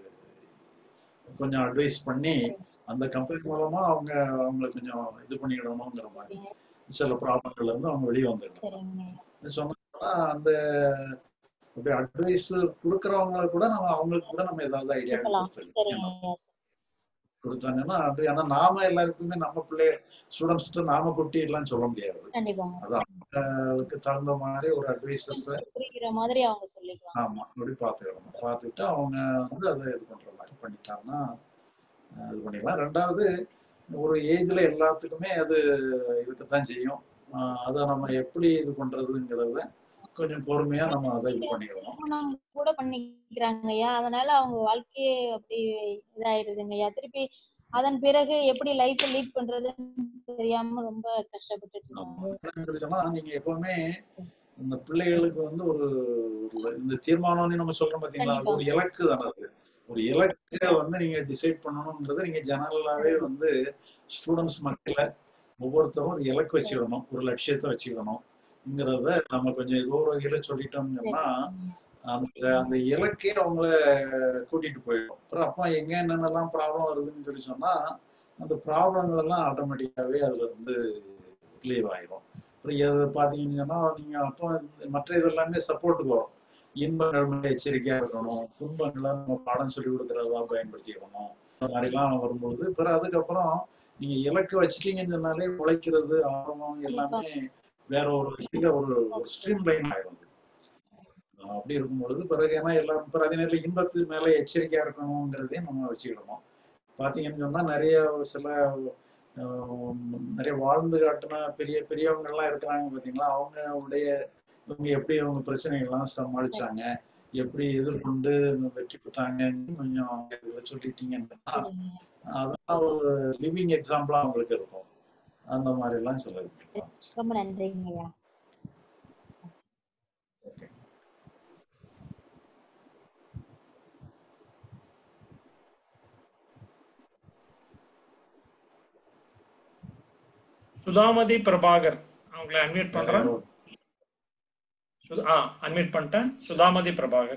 Speaker 2: கொஞ்சம் அட்வைஸ் பண்ணி அந்த கம்பெனி மூலமா அவங்க அவங்களை கொஞ்சம் இது பண்ணிக்கிடணுங்கிற மாதிரி சில ப்ராப்ளங்கள்ல இருந்து அவங்க வெளியே வந்துடணும்
Speaker 6: சரிங்க
Speaker 2: சொன்னா அந்த அப்படி அட்வைஸ் கொடுக்கறவங்கள கூட நம்ம அவங்களுக்கு கூட நம்ம ஏதாவது ஐடியா
Speaker 6: இருக்கலாம் சரிங்க ஐயா
Speaker 2: கொடுத்தாங்கன்னா அது ஏன்னா நாம எல்லாருக்குமே நம்ம பிள்ளை ஸ்டூடெண்ட்ஸ்கிட்ட நாம கொட்டி எல்லாம் சொல்ல முடியாது
Speaker 6: கண்டிப்பாங்க
Speaker 2: அது அவங்களுக்கு தகுந்த மாதிரி ஒரு அட்வைசஸ்
Speaker 6: புரிகிற மாதிரி அவங்க சொல்லிக்கலாம்
Speaker 2: ஆமா அப்படி பார்த்துக்கணும் பார்த்துட்டு அவங்க வந்து அதை இது பண்ற மாதிரி பண்ணிட்டாங்கன்னா அஹ் இது பண்ணிடலாம் ரெண்டாவது ஒரு ஏஜ்ல எல்லாத்துக்குமே அது இருக்கத்தான் செய்யும் அஹ் அதை நம்ம எப்படி இது பண்றதுங்கிறத கொஞ்சம் பொறுமையா நம்ம அதை இது பண்ணிக்கணும்
Speaker 6: திருமணம் கூட பண்ணிக்கிறாங்க ஐயா அதனால அவங்க வாழ்க்கையே அப்படி இதாயிடுதுங்க ஐயா திருப்பி அதன் பிறகு எப்படி லைஃப் லீட் பண்றதுன்னு தெரியாம ரொம்ப கஷ்டப்பட்டுட்டு இருக்காங்க
Speaker 2: என்னன்னு சொல்லி சொன்னா நீங்க எப்பவுமே இந்த பிள்ளைகளுக்கு வந்து ஒரு ஒரு இந்த தீர்மானம்னு நம்ம சொல்றோம் பாத்தீங்களா அது ஒரு இலக்கு தானே அது ஒரு இலக்கை வந்து நீங்க டிசைட் பண்ணணுங்கிறது நீங்க ஜெனரலாவே வந்து ஸ்டூடெண்ட்ஸ் மக்களை ஒவ்வொருத்தரும் ஒரு இலக்கு வச்சுக்கணும் ஒரு லட்சியத்தை வச்சுக்கணும்ங்கிறத நம்ம கொஞ்சம் ஏதோ ஒரு வகையில சொல்லிட்டோம்னா அந்த அந்த இலக்கே அவங்கள கூட்டிட்டு போயிடும் அப்புறம் அப்பா எங்க என்னென்னலாம் ப்ராப்ளம் வருதுன்னு சொல்லி சொன்னா அந்த ப்ராப்ளங்கள் எல்லாம் ஆட்டோமேட்டிக்காவே அதுல இருந்து ரிலீவ் ஆயிரும் அப்புறம் எது பாத்தீங்கன்னு சொன்னா நீங்க அப்போ மற்ற இதெல்லாமே சப்போர்ட்டுக்கு வரும் இன்பங்கள் மேல எச்சரிக்கையா இருக்கணும் துன்பங்களை நம்ம பாடம் சொல்லி கொடுக்கறதா பயன்படுத்திக்கணும் இந்த மாதிரிலாம் வரும்பொழுது பிறகு அதுக்கப்புறம் நீங்க இலக்கு வச்சிட்டீங்கன்னு சொன்னாலே உழைக்கிறது ஆர்வம் எல்லாமே வேற ஒரு வகையில ஒரு ஒரு ஸ்ட்ரீம் லைன் ஆயிரும் அது. அஹ் அப்படி இருக்கும் பொழுது பிறகு ஏன்னா எல்லாரும் பிறகு அதே நேரத்தில் இன்பத்து மேல எச்சரிக்கையா இருக்கணுங்கிறதையும் நம்ம வச்சுக்கிடணும் பாத்தீங்கன்னு சொன்னா நிறைய சில அஹ், நிறைய வாழ்ந்து காட்டின பெரிய பெரியவங்க எல்லாம் இருக்கிறாங்க பாத்தீங்களா அவங்களுடைய இவங்க எப்படி அவங்க பிரச்சனைகள்லாம் சமாளிச்சாங்க எப்படி எதிர்கொண்டு வெற்றி பெற்றாங்கன்னு கொஞ்சம் இதுல சொல்லிட்டீங்கன்னா அதெல்லாம் ஒரு லிவிங் எக்ஸாம்பிளா அவங்களுக்கு இருக்கும் அந்த மாதிரி எல்லாம் சொல்லிருக்கலாம்
Speaker 7: ரொம்ப நன்றிங்க ஐயா
Speaker 2: ஓகே
Speaker 1: சுதாமதி பிரபாகர் அவங்கள அன்மியூட் பண்றேன் சுதா- ஆ அன்மியூட் பண்ணிட்டேன் சுதாமதி பிரபாகர்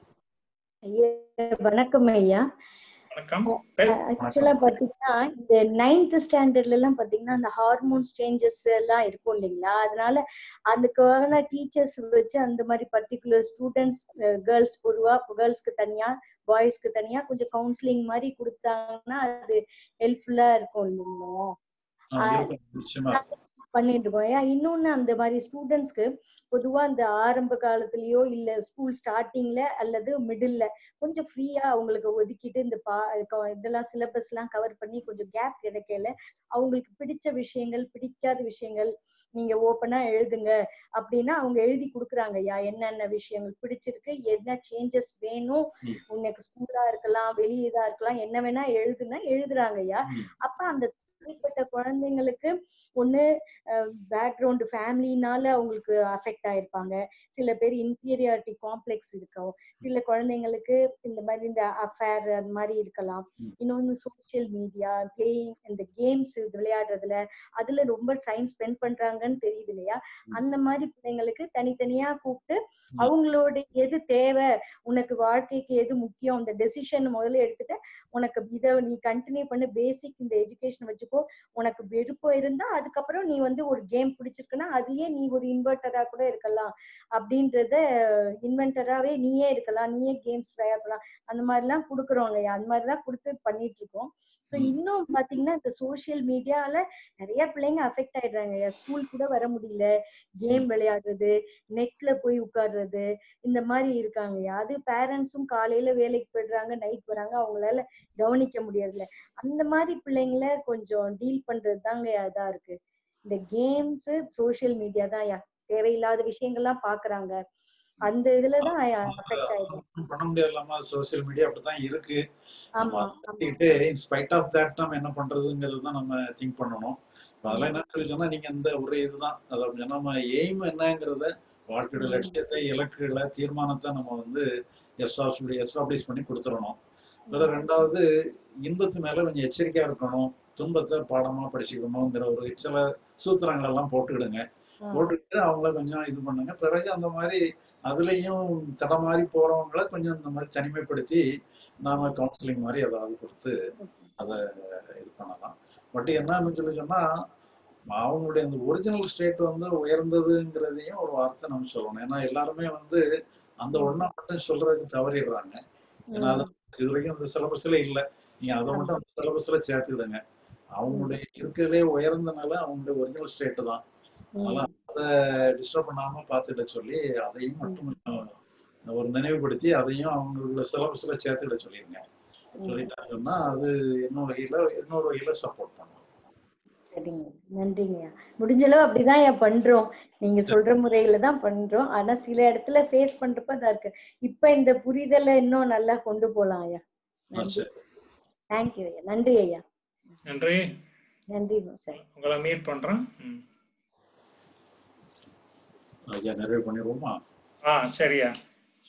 Speaker 9: ஐயா வணக்கம் ஐயா
Speaker 1: வணக்கம் பேர்
Speaker 9: ஆக்சுவலா பாத்தீங்கன்னா இந்த நைன்த் ஸ்டாண்டர்ட்ல எல்லாம் பாத்தீங்கன்னா அந்த ஹார்மோன்ஸ் சேஞ்சஸ் எல்லாம் இருக்கும் இல்லைங்களா அதனால அதுக்கான டீச்சர்ஸ் வச்சு அந்த மாதிரி பர்டிகுலர் ஸ்டூடெண்ட்ஸ் கேர்ள்ஸ் பொதுவா கேர்ள்ஸ்க்கு தனியா பாய்ஸ்க்கு தனியா கொஞ்சம் கவுன்சிலிங் மாதிரி கொடுத்தாங்கன்னா அது ஹெல்ப்ஃபுல்லா இருக்கும் இல்லைங்களா
Speaker 2: ஆஹ் இருக்கும் நிச்சயமா இருக்கும்.
Speaker 9: பண்ணிட்டு இருக்கோம் ஏன் இன்னொன்னு அந்த மாதிரி ஸ்டூடெண்ட்ஸ்க்கு பொதுவா இந்த ஆரம்ப காலத்துலயோ இல்ல ஸ்கூல் ஸ்டார்டிங்ல அல்லது மிடில்ல கொஞ்சம் ஃப்ரீயா அவங்களுக்கு ஒதுக்கிட்டு இந்த பா க- இதெல்லாம் சிலபஸ் எல்லாம் கவர் பண்ணி கொஞ்சம் கேப் கிடைக்கல அவங்களுக்கு பிடிச்ச விஷயங்கள் பிடிக்காத விஷயங்கள் நீங்க ஓப்பனா எழுதுங்க அப்படின்னா அவங்க எழுதி கொடுக்குறாங்க ஐயா என்னென்ன விஷயங்கள் பிடிச்சிருக்கு என்ன சேஞ்சஸ் வேணும்
Speaker 2: ம்.
Speaker 9: உனக்கு ஸ்கூலா இருக்கலாம் வெளியே இதா இருக்கலாம் என்ன வேணா எழுதுனா எழுதுறாங்க ஐயா
Speaker 2: ம்.
Speaker 9: அப்ப அந்த தனிப்பட்ட குழந்தைங்களுக்கு ஒண்ணு பேக்ரவுண்ட் ஃபேமிலினால அவங்களுக்கு அஃபெக்ட் ஆயிருப்பாங்க சில பேர் இன்ஃபீரியாரிட்டி காம்ப்ளெக்ஸ் இருக்கும் சில குழந்தைங்களுக்கு இந்த மாதிரி இந்த அஃபேர் அந்த மாதிரி இருக்கலாம்
Speaker 2: ம்.
Speaker 9: இன்னொன்னு சோஷியல் மீடியா பிளேயிங் இந்த கேம்ஸ் விளையாடுறதுல அதுல ரொம்ப டைம் ஸ்பெண்ட் பண்றாங்கன்னு தெரியுது இல்லையா
Speaker 2: ம்.
Speaker 9: அந்த மாதிரி பிள்ளைங்களுக்கு தனித்தனியா கூப்பிட்டு
Speaker 2: ம்.
Speaker 9: அவங்களோட எது தேவை உனக்கு வாழ்க்கைக்கு எது முக்கியம் அந்த டெசிஷன் முதல்ல எடுத்துட்டு உனக்கு இதை நீ கண்டினியூ பண்ணு பேசிக் இந்த எஜுகேஷன் வச்சுக்கோ உனக்கு விருப்பம் இருந்தா அதுக்கப்புறம் நீ வந்து ஒரு கேம் பிடிச்சிருக்குன்னா அதையே நீ ஒரு இன்வெர்டரா கூட இருக்கலாம் அப்படின்றத இன்வென்டராவே நீயே இருக்கலாம் நீயே கேம்ஸ் விளையாடலாம் அந்த மாதிரி எல்லாம் கொடுக்குறோங்க அந்த மாதிரி தான் கொடுத்து பண்ணிட்டு இருக்கோம் ஸோ
Speaker 2: ம்.
Speaker 9: இன்னும் பாத்தீங்கன்னா இந்த சோஷியல் மீடியால நிறைய பிள்ளைங்க அஃபெக்ட் ஆயிடுறாங்க ஸ்கூல் கூட வர முடியல கேம் விளையாடுறது நெட்ல போய் உட்கார்றது இந்த மாதிரி இருக்காங்கய்யா அது பேரண்ட்ஸும் காலையில வேலைக்கு போயிடுறாங்க நைட் வராங்க அவங்களால கவனிக்க முடியறதில்ல அந்த மாதிரி பிள்ளைங்கள கொஞ்சம் டீல் பண்றது தாங்க இதா இருக்கு இந்த கேம்ஸ் சோஷியல் மீடியா தான் யா தேவையில்லாத விஷயங்கள்லாம் பாக்குறாங்க அந்த இதுலதான் அஃபெக்ட் ஆயிடும்
Speaker 2: ஒண்ணும் பண்ண முடியாதுலாமா சோசியல் மீடியா அப்படித்தான் இருக்கு நம்ம
Speaker 9: ஆமா
Speaker 2: அதை
Speaker 9: ஆமா
Speaker 2: பத்திக்கிட்டு இன்ஸ்பைட் ஆஃப் தட் நம்ம என்ன பண்றதுங்கிறது தான் நம்ம திங்க் பண்ணணும் இப்ப அதெல்லாம் என்ன சொல்லி சொன்னா நீங்க இந்த ஒரு இதுதான் அதை அப்படி சொன்னா நம்ம எய்ம் என்னங்கிறத வாழ்க்கையோட
Speaker 9: ம்.
Speaker 2: லட்சியத்தை இலக்குகளை தீர்மானத்தை நம்ம வந்து எஸ்டாப்ளிஷ் எஸ்டாப்ளிஷ் பண்ணி கொடுத்துடணும் வேற ரெண்டாவது இன்பத்து மேல கொஞ்சம் எச்சரிக்கையா இருக்கணும் துன்பத்தை பாடமா படிச்சுக்கணுங்கிற ஒரு சில சூத்திரங்கள் எல்லாம் போட்டுக்கிடுங்க
Speaker 9: ஆ.
Speaker 2: போட்டுக்கிட்டு அவங்கள கொஞ்சம் இது பண்ணுங்க பிறகு அந்த மாதிரி அதுலயும் தடமாறி போறவங்கள கொஞ்சம் இந்த மாதிரி தனிமைப்படுத்தி நாம கவுன்சிலிங் மாதிரி ஏதாவது கொடுத்து அதை இது பண்ணலாம் பட் என்னன்னு சொல்லி சொன்னா அவங்களுடைய அந்த ஒரிஜினல் ஸ்டேட் வந்து உயர்ந்ததுங்கிறதையும் ஒரு வார்த்தை நம்ம சொல்லணும் ஏன்னா எல்லாருமே வந்து அந்த ஒண்ணா மட்டும் சொல்றதுக்கு தவறிடுறாங்க ஏன்னா அது
Speaker 9: ம்.
Speaker 2: இது வரைக்கும் அந்த சிலபஸ்ல இல்ல நீங்க அதை மட்டும் அந்த சிலபஸ்ல சேர்த்துக்கிடுங்க அவங்களுடைய இருக்கிறதுலே உயர்ந்த நிலை அவங்களுடைய ஒரிஜினல் ஸ்டேட் தான் அதனால
Speaker 9: ம்.
Speaker 2: அதை டிஸ்டர்ப் பண்ணாம பார்த்துட சொல்லி அதையும் மட்டும் கொஞ்சம் ஒரு நினைவுபடுத்தி அதையும் அவங்களோட சிலபஸ்ல சேர்த்துக்கிட சொல்லிருங்க
Speaker 9: ம்.
Speaker 2: சொல்லிட்டாங்கன்னா அது இன்னொரு வகையில இன்னொரு வகையில சப்போர்ட் பண்ணும்
Speaker 9: சரிங்க நன்றிங்கய்யா முடிஞ்ச அளவு அப்படிதான் ஐயா பண்றோம் நீங்க சொல்ற முறையில தான் பண்றோம் ஆனா சில இடத்துல ஃபேஸ் பண்றப்ப தான் இருக்கு இப்ப இந்த புரிதலை இன்னும் நல்லா கொண்டு போலாம் ஐயா
Speaker 2: ஆ,
Speaker 9: நன்றி
Speaker 2: சரி
Speaker 9: தேங்க்யூ ஐயா நன்றி ஐயா
Speaker 1: நன்றி
Speaker 9: நன்றி சார்
Speaker 1: உங்களை மீட் பண்றேன் ம்.
Speaker 2: ஐயா நிறைவு பண்ணிடுவோமா
Speaker 1: ஆ சரியா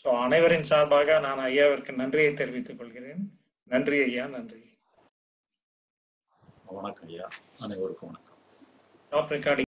Speaker 1: ஸோ அனைவரின் சார்பாக நான் ஐயாவிற்கு நன்றியை தெரிவித்துக் கொள்கிறேன் நன்றி ஐயா நன்றி
Speaker 2: வணக்கம் ஐயா அனைவருக்கும் வணக்கம்
Speaker 1: டாப் ரெக்கார்டிங்